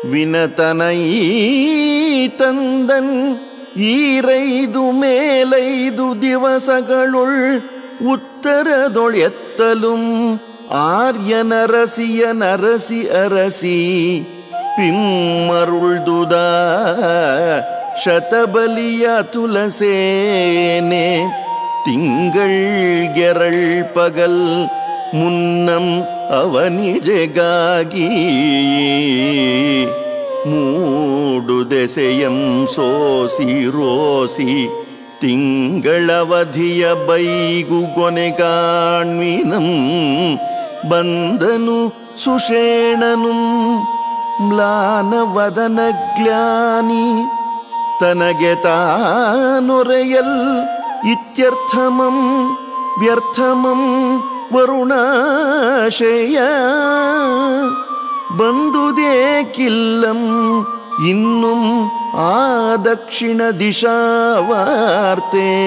ವಿನತನೈ ತಂದನ್ ಈರೈದು ಮೇಲೈದು ದಿವಸಗಳುಳ್ ಉತ್ತರದೊಳೆತ್ತಲುಂ ಆರ್ಯ ನರಸಿಯ ನರಸಿ ಅರಸಿ പിന്മറുൾതുത ശതബലിയ തുലസേനെ തിങ്കൾ ഗെറൾ പകൽ മുന്നം അവനിജഗാകി മൂടു ദശയം സോസി ರೋಸಿ ತಿಂಗಳವಧಿಯ ಬೈಗು ಕೊನೆಗಾಣ್ವಿನಂ ಬಂದನು ಸುಷೇಣನು ಮ್ಲಾನವದನಗ್ಲಾನಿ ತನಗೆ ತಾನೊರೆಯಲ್ ಇತ್ಯರ್ಥಮಂ ವ್ಯರ್ಥಮಂ ವರುಣಾಶಯ ಬಂದುದೇ ಕಿಲ್ಲಂ ಇನ್ನುಂ ಆ ದಕ್ಷಿಣ ದಿಶಾವಾರ್ತೆ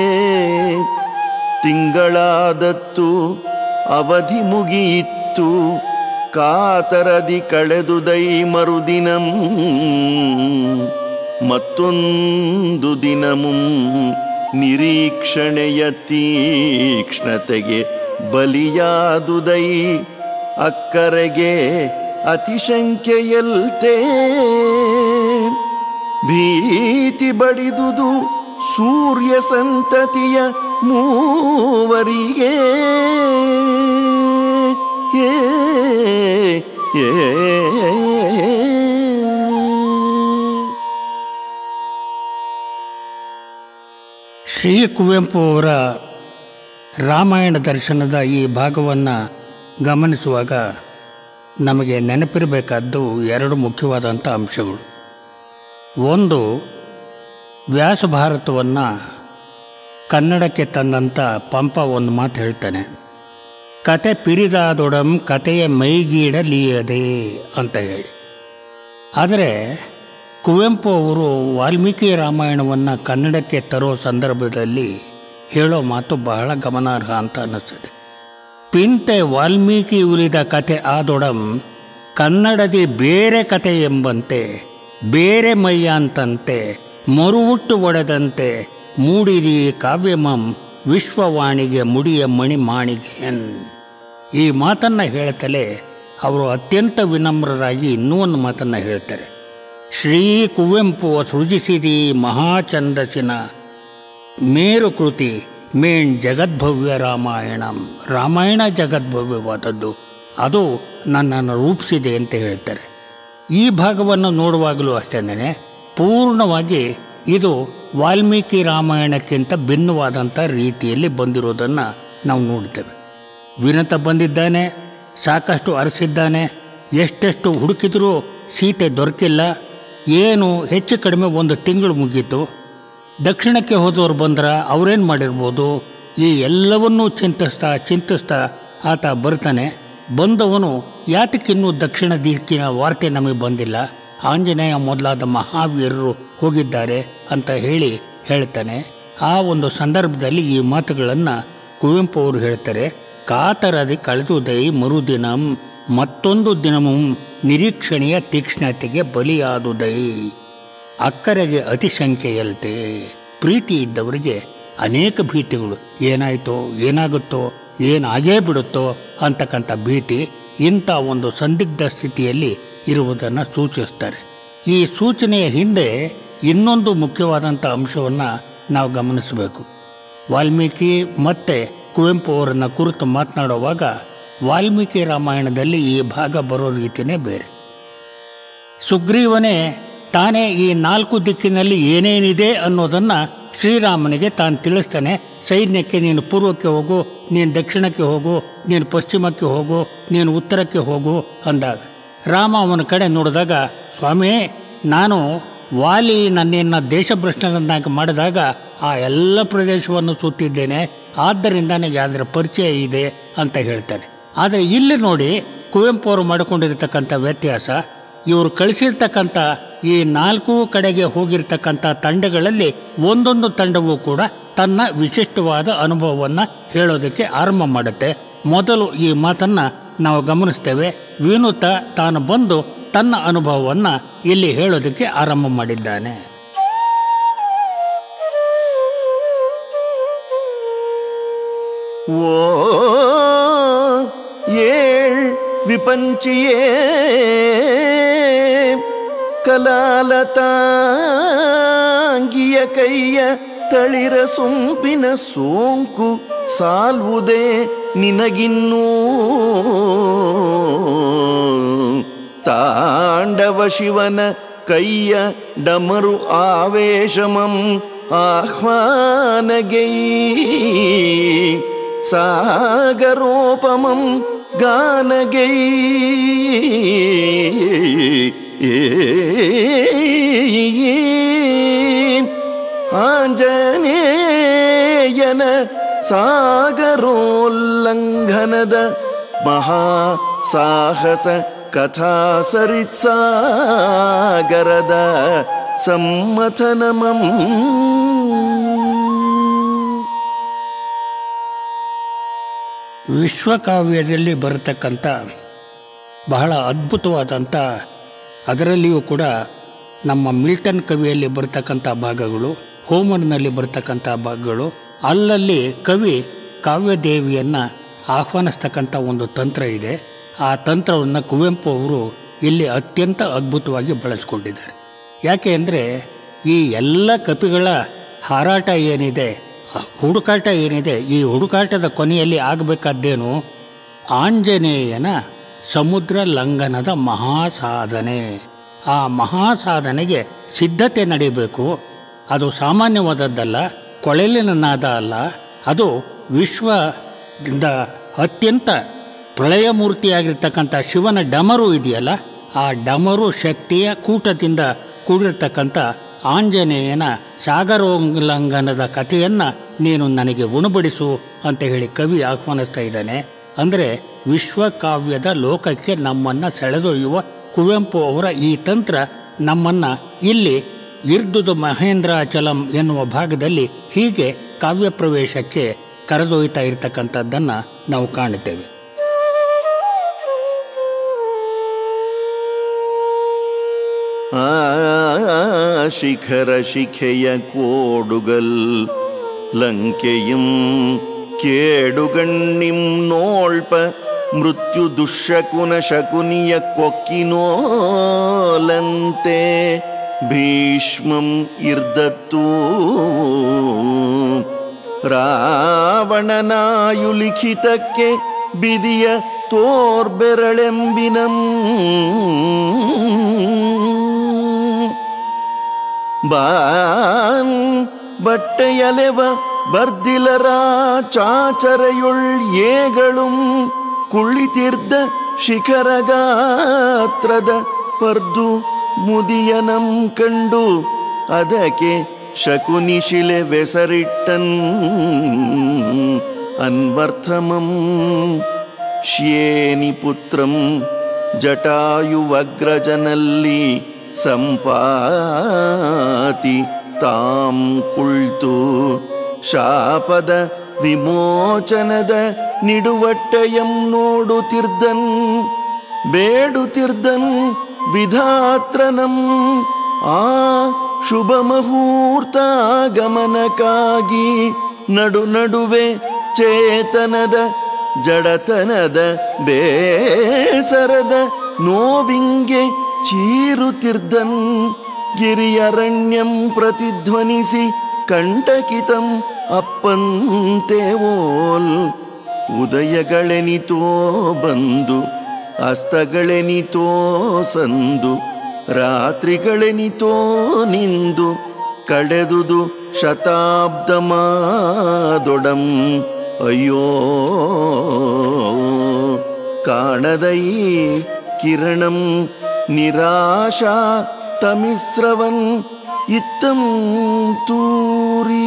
ತಿಂಗಳಾದತ್ತು ಅವಧಿ ಮುಗಿಯಿತ್ತು ಕಾತರದಿ ಕಳೆದುದೈ ಮರುದಿನಂ ಮತ್ತೊಂದು ದಿನಮುಂ ನಿರೀಕ್ಷಣೆಯ ತೀಕ್ಷ್ಣತೆಗೆ ಬಲಿಯಾದುದೈ ಅಕ್ಕರೆಗೆ ಅತಿಶಂಕೆಯಲ್ತೇ ಭೀತಿ ಬಡಿದುದು ಸೂರ್ಯ ಸಂತತಿಯ ಮೂವರಿಗೆ ಏ ಏ ಶ್ರೀ ಕುವೆಂಪು ಅವರ ರಾಮಾಯಣ ದರ್ಶನದ ಈ ಭಾಗವನ್ನು ಗಮನಿಸುವಾಗ ನಮಗೆ ನೆನಪಿರಬೇಕಾದ್ದು ಎರಡು ಮುಖ್ಯವಾದಂಥ ಅಂಶಗಳು ಒಂದು ವ್ಯಾಸ ಭಾರತವನ್ನು ಕನ್ನಡಕ್ಕೆ ತಂದಂಥ ಪಂಪ ಒಂದು ಮಾತು ಹೇಳ್ತಾನೆ ಕತೆ ಪಿರಿದಾದೊಡಂ ಕತೆಯ ಮೈಗೀಡಲಿಯದೆ ಅಂತ ಹೇಳಿ ಆದರೆ ಕುವೆಂಪು ಅವರು ವಾಲ್ಮೀಕಿ ರಾಮಾಯಣವನ್ನು ಕನ್ನಡಕ್ಕೆ ತರೋ ಸಂದರ್ಭದಲ್ಲಿ ಹೇಳೋ ಮಾತು ಬಹಳ ಗಮನಾರ್ಹ ಅಂತ ಅನ್ನಿಸ್ತದೆ ಪಿಂತೆ ವಾಲ್ಮೀಕಿ ಉರಿದ ಕತೆ ಆದೊಡಂ ಕನ್ನಡದಿ ಬೇರೆ ಕತೆ ಎಂಬಂತೆ ಬೇರೆ ಮೈಯಾಂತಂತೆ ಮರುಹುಟ್ಟು ಒಡೆದಂತೆ ಮೂಡಿದಿ ಕಾವ್ಯಮಂ ವಿಶ್ವವಾಣಿಗೆ ಮುಡಿಯ ಮಣಿಮಾಣಿಗೆಯನ್ ಈ ಮಾತನ್ನು ಹೇಳ್ತಲೇ ಅವರು ಅತ್ಯಂತ ವಿನಮ್ರರಾಗಿ ಇನ್ನೂ ಒಂದು ಮಾತನ್ನು ಹೇಳ್ತಾರೆ ಶ್ರೀ ಕುವೆಂಪು ಸೃಜಿಸಿದಿ ಮಹಾಛಂದಸ್ಸಿನ ಮೇರು ಕೃತಿ ಮೇಣ್ ಜಗದ್ಭವ್ಯ ರಾಮಾಯಣಂ ರಾಮಾಯಣ ಜಗದ್ಭವ್ಯವಾದದ್ದು ಅದು ನನ್ನನ್ನು ರೂಪಿಸಿದೆ ಅಂತ ಹೇಳ್ತಾರೆ ಈ ಭಾಗವನ್ನು ನೋಡುವಾಗಲೂ ಅಷ್ಟೇನೆ ಪೂರ್ಣವಾಗಿ ಇದು ವಾಲ್ಮೀಕಿ ರಾಮಾಯಣಕ್ಕಿಂತ ಭಿನ್ನವಾದಂಥ ರೀತಿಯಲ್ಲಿ ಬಂದಿರೋದನ್ನು ನಾವು ನೋಡ್ತೇವೆ ವಿನತ ಬಂದಿದ್ದಾನೆ ಸಾಕಷ್ಟು ಅರಸಿದ್ದಾನೆ ಎಷ್ಟೆಷ್ಟು ಹುಡುಕಿದರೂ ಸೀತೆ ದೊರಕಿಲ್ಲ ಏನು ಹೆಚ್ಚು ಕಡಿಮೆ ಒಂದು ತಿಂಗಳು ಮುಗೀತು ದಕ್ಷಿಣಕ್ಕೆ ಹೋದವರು ಬಂದ್ರ ಅವರೇನು ಮಾಡಿರ್ಬೋದು ಈ ಎಲ್ಲವನ್ನೂ ಚಿಂತಿಸ್ತಾ ಚಿಂತಿಸ್ತಾ ಆತ ಬರ್ತಾನೆ ಬಂದವನು ಯಾತಕ್ಕಿನ್ನೂ ದಕ್ಷಿಣ ದಿಕ್ಕಿನ ವಾರ್ತೆ ನಮಗೆ ಬಂದಿಲ್ಲ ಆಂಜನೇಯ ಮೊದಲಾದ ಮಹಾವೀರರು ಹೋಗಿದ್ದಾರೆ ಅಂತ ಹೇಳಿ ಹೇಳ್ತಾನೆ ಆ ಒಂದು ಸಂದರ್ಭದಲ್ಲಿ ಈ ಮಾತುಗಳನ್ನು ಕುವೆಂಪು ಅವರು ಹೇಳ್ತಾರೆ ಕಾತರದಿ ಕಳೆದುದೈ ಮರುದಿನಂ ಮತ್ತೊಂದು ದಿನಮೂ ನಿರೀಕ್ಷಣೆಯ ತೀಕ್ಷ್ಣತೆಗೆ ಬಲಿಯಾದುದೈ ಅಕ್ಕರೆಗೆ ಅತಿಶಂಕೆಯಲ್ತೆ ಪ್ರೀತಿ ಇದ್ದವರಿಗೆ ಅನೇಕ ಭೀತಿಗಳು ಏನಾಯ್ತೋ ಏನಾಗುತ್ತೋ ಏನಾಗೇ ಬಿಡುತ್ತೋ ಅಂತಕ್ಕಂಥ ಭೀತಿ ಇಂಥ ಒಂದು ಸಂದಿಗ್ಧ ಸ್ಥಿತಿಯಲ್ಲಿ ಇರುವುದನ್ನು ಸೂಚಿಸ್ತಾರೆ ಈ ಸೂಚನೆಯ ಹಿಂದೆ ಇನ್ನೊಂದು ಮುಖ್ಯವಾದಂಥ ಅಂಶವನ್ನು ನಾವು ಗಮನಿಸಬೇಕು ವಾಲ್ಮೀಕಿ ಮತ್ತು ಕುವೆಂಪು ಅವರನ್ನು ಕುರಿತು ಮಾತನಾಡುವಾಗ ವಾಲ್ಮೀಕಿ ರಾಮಾಯಣದಲ್ಲಿ ಈ ಭಾಗ ಬರೋ ರೀತಿಯೇ ಬೇರೆ ಸುಗ್ರೀವನೇ ತಾನೇ ಈ ನಾಲ್ಕು ದಿಕ್ಕಿನಲ್ಲಿ ಏನೇನಿದೆ ಅನ್ನೋದನ್ನು ಶ್ರೀರಾಮನಿಗೆ ತಾನು ತಿಳಿಸ್ತಾನೆ ಸೈನ್ಯಕ್ಕೆ ನೀನು ಪೂರ್ವಕ್ಕೆ ಹೋಗು ನೀನು ದಕ್ಷಿಣಕ್ಕೆ ಹೋಗು ನೀನು ಪಶ್ಚಿಮಕ್ಕೆ ಹೋಗು ನೀನು ಉತ್ತರಕ್ಕೆ ಹೋಗು ಅಂದಾಗ ರಾಮ ಅವನ ಕಡೆ ನೋಡಿದಾಗ ಸ್ವಾಮಿ ನಾನು ವಾಲಿ ನನ್ನನ್ನು ದೇಶಭ್ರಷ್ಟನನ್ನಾಗಿ ಮಾಡಿದಾಗ ಆ ಎಲ್ಲ ಪ್ರದೇಶವನ್ನು ಸುತ್ತಿದ್ದೇನೆ ಆದ್ದರಿಂದ ನನಗೆ ಅದರ ಪರಿಚಯ ಇದೆ ಅಂತ ಹೇಳ್ತಾರೆ ಆದರೆ ಇಲ್ಲಿ ನೋಡಿ ಕುವೆಂಪು ಅವರು ಮಾಡಿಕೊಂಡಿರ್ತಕ್ಕಂಥ ವ್ಯತ್ಯಾಸ ಇವರು ಕಳಿಸಿರ್ತಕ್ಕಂಥ ಈ ನಾಲ್ಕು ಕಡೆಗೆ ಹೋಗಿರ್ತಕ್ಕಂಥ ತಂಡಗಳಲ್ಲಿ ಒಂದೊಂದು ತಂಡವೂ ಕೂಡ ತನ್ನ ವಿಶಿಷ್ಟವಾದ ಅನುಭವವನ್ನು ಹೇಳೋದಕ್ಕೆ ಆರಂಭ ಮಾಡುತ್ತೆ ಮೊದಲು ಈ ಮಾತನ್ನು ನಾವು ಗಮನಿಸ್ತೇವೆ ವಿನುತ ತಾನು ಬಂದು ತನ್ನ ಅನುಭವವನ್ನು ಇಲ್ಲಿ ಹೇಳೋದಕ್ಕೆ ಆರಂಭ ಮಾಡಿದ್ದಾನೆ ಓ ಏಳ್ ವಿಪಂಚಿಯೇ ಕಲಾಲತಾಂಗಿಯ ಕೈಯ ತಳಿರ ಸೊಂಪಿನ ಸೋಂಕು ಸಾಲ್ವುದೇ ನಿನಗಿನ್ನೂ ತಾಂಡವ ಶಿವನ ಕೈಯ ಡಮರು ಆವೇಶಮಂ ಆಹ್ವಾನಗೈ ಸಾಗರೋಪಮಂ ಗಾನಗೈ ಆಂಜನೇಯನ ಸಾಗರೋಲ್ಲಂಘನದ ಮಹಾ ಸಾಹಸ ಕಥಾ ಸರಿತ್ಸಾಗರದ ಸಮ್ಮಥನಮಂ ವಿಶ್ವಕಾವ್ಯದಲ್ಲಿ ಬರತಕ್ಕಂಥ ಬಹಳ ಅದ್ಭುತವಾದಂಥ ಅದರಲ್ಲಿಯೂ ಕೂಡ ನಮ್ಮ ಮಿಲ್ಟನ್ ಕವಿಯಲ್ಲಿ ಬರ್ತಕ್ಕಂಥ ಭಾಗಗಳು ಹೋಮರ್ನಲ್ಲಿ ಬರ್ತಕ್ಕಂಥ ಭಾಗಗಳು ಅಲ್ಲಲ್ಲಿ ಕವಿ ಕಾವ್ಯದೇವಿಯನ್ನು ಆಹ್ವಾನಿಸ್ತಕ್ಕಂಥ ಒಂದು ತಂತ್ರ ಇದೆ ಆ ತಂತ್ರವನ್ನು ಕುವೆಂಪು ಅವರು ಇಲ್ಲಿ ಅತ್ಯಂತ ಅದ್ಭುತವಾಗಿ ಬಳಸ್ಕೊಂಡಿದ್ದಾರೆ ಯಾಕೆ ಅಂದರೆ ಈ ಎಲ್ಲ ಕಪಿಗಳ ಹಾರಾಟ ಏನಿದೆ ಆ ಹುಡುಕಾಟ ಏನಿದೆ ಈ ಹುಡುಕಾಟದ ಕೊನೆಯಲ್ಲಿ ಆಗಬೇಕಾದ್ದೇನು ಆಂಜನೇಯನ ಸಮುದ್ರ ಲಂಘನದ ಮಹಾಸಾಧನೆ ಆ ಮಹಾಸಾಧನೆಗೆ ಸಿದ್ಧತೆ ನಡೀಬೇಕು ಅದು ಸಾಮಾನ್ಯವಾದದ್ದಲ್ಲ ಕೊಳಲಿನ ನಾದ ಅಲ್ಲ ಅದು ವಿಶ್ವದಿಂದ ಅತ್ಯಂತ ಪ್ರಳಯ ಮೂರ್ತಿಯಾಗಿರ್ತಕ್ಕಂಥ ಶಿವನ ಡಮರು ಇದೆಯಲ್ಲ ಆ ಡಮರು ಶಕ್ತಿಯ ಕೂಟದಿಂದ ಕೂಡಿರ್ತಕ್ಕಂಥ ಆಂಜನೇಯನ ಸಾಗರೋಲ್ಲಂಘನದ ಕಥೆಯನ್ನು ನೀನು ನನಗೆ ಉಣಬಡಿಸು ಅಂತ ಹೇಳಿ ಕವಿ ಆಹ್ವಾನಿಸ್ತಾ ಇದ್ದಾನೆ ಅಂದರೆ ವಿಶ್ವಕಾವ್ಯದ ಲೋಕಕ್ಕೆ ನಮ್ಮನ್ನು ಸೆಳೆದೊಯ್ಯುವ ಕುವೆಂಪು ಅವರ ಈ ತಂತ್ರ ನಮ್ಮನ್ನು ಇಲ್ಲಿ ಇರ್ದುದು ಮಹೇಂದ್ರಾಚಲಂ ಎನ್ನುವ ಭಾಗದಲ್ಲಿ ಹೀಗೆ ಕಾವ್ಯ ಪ್ರವೇಶಕ್ಕೆ ಕರೆದೊಯ್ತಾ ಇರತಕ್ಕಂಥದ್ದನ್ನು ನಾವು ಕಾಣುತ್ತೇವೆ ആ ശിഖര ശിഖയ കോടുകൾ ലങ്കയും കേടുകണ്ണിം നോൾപ മൃത്യു ദുഷകുന ശകുനിയ കൊക്കിനോലന്തെ ഭീഷ്മം ഇർദത്തൂ ರಾವಣನಾಯುಲಿಖಿತಕ್ಕೆ ಬಿದಿಯ ತೋರ್ಬೆರಳೆಂಬಿನಂ ಬಾನ್ ಬಟ್ಟೆಯಲೆವ ಬರ್ದಿಲರ ಚಾಚರೆಯುಳ್ ಏಗಳು ಕುಳಿತಿರ್ದ ಶಿಖರಗಾತ್ರದ ಪರ್ದು ಮುದಿಯನಂ ಕಂಡು ಅದಕ್ಕೆ ಶಕುನಿಶಿಲೆ ವೆಸರಿಟ್ಟನ್ ಅನ್ವರ್ಥಮಂ ಶ್ಯೇನಿ ಪುತ್ರಂ ಜಟಾಯುವಗ್ರಜನಲ್ಲಿ ಸಂಪಾತಿ ತಾಂ ಕುಳ್ತು ಶಾಪದ ವಿಮೋಚನದ ನಿಡುವಟ್ಟೆಯಂ ನೋಡುತ್ತಿರ್ದನ್ ಬೇಡುತ್ತಿರ್ದನ್ ವಿಧಾತ್ರನಂ ಆ ಶುಭ ಮುಹೂರ್ತ ಗಮನಕ್ಕಾಗಿ ನಡು ನಡುವೆ ಚೇತನದ ಜಡತನದ ಬೇಸರದ ನೋವಿಂಗೆ ಚೀರುತಿರ್ದನ್ ಗಿರಿಯರಣ್ಯಂ ಪ್ರತಿಧ್ವನಿಸಿ ಕಂಟಕಿತಂ ಅಪ್ಪಂತೆ ಓಲ್ ಉದಯಗಳೆನಿತೋ ಬಂದು ಅಸ್ತಗಳೆನಿತೋ ಸಂದು ರಾತ್ರಿಗಳೆನಿತೋ ನಿಂದು ಕಳೆದುದು ಶತಾಬ್ದ ಮಾದೊಡಂ ಅಯ್ಯೋ ಕಾಣದೈ ಕಿರಣಂ ನಿರಾಶಾ ತಮಿಸ್ರವನ್ ಇತ್ತಂ ತೂರಿ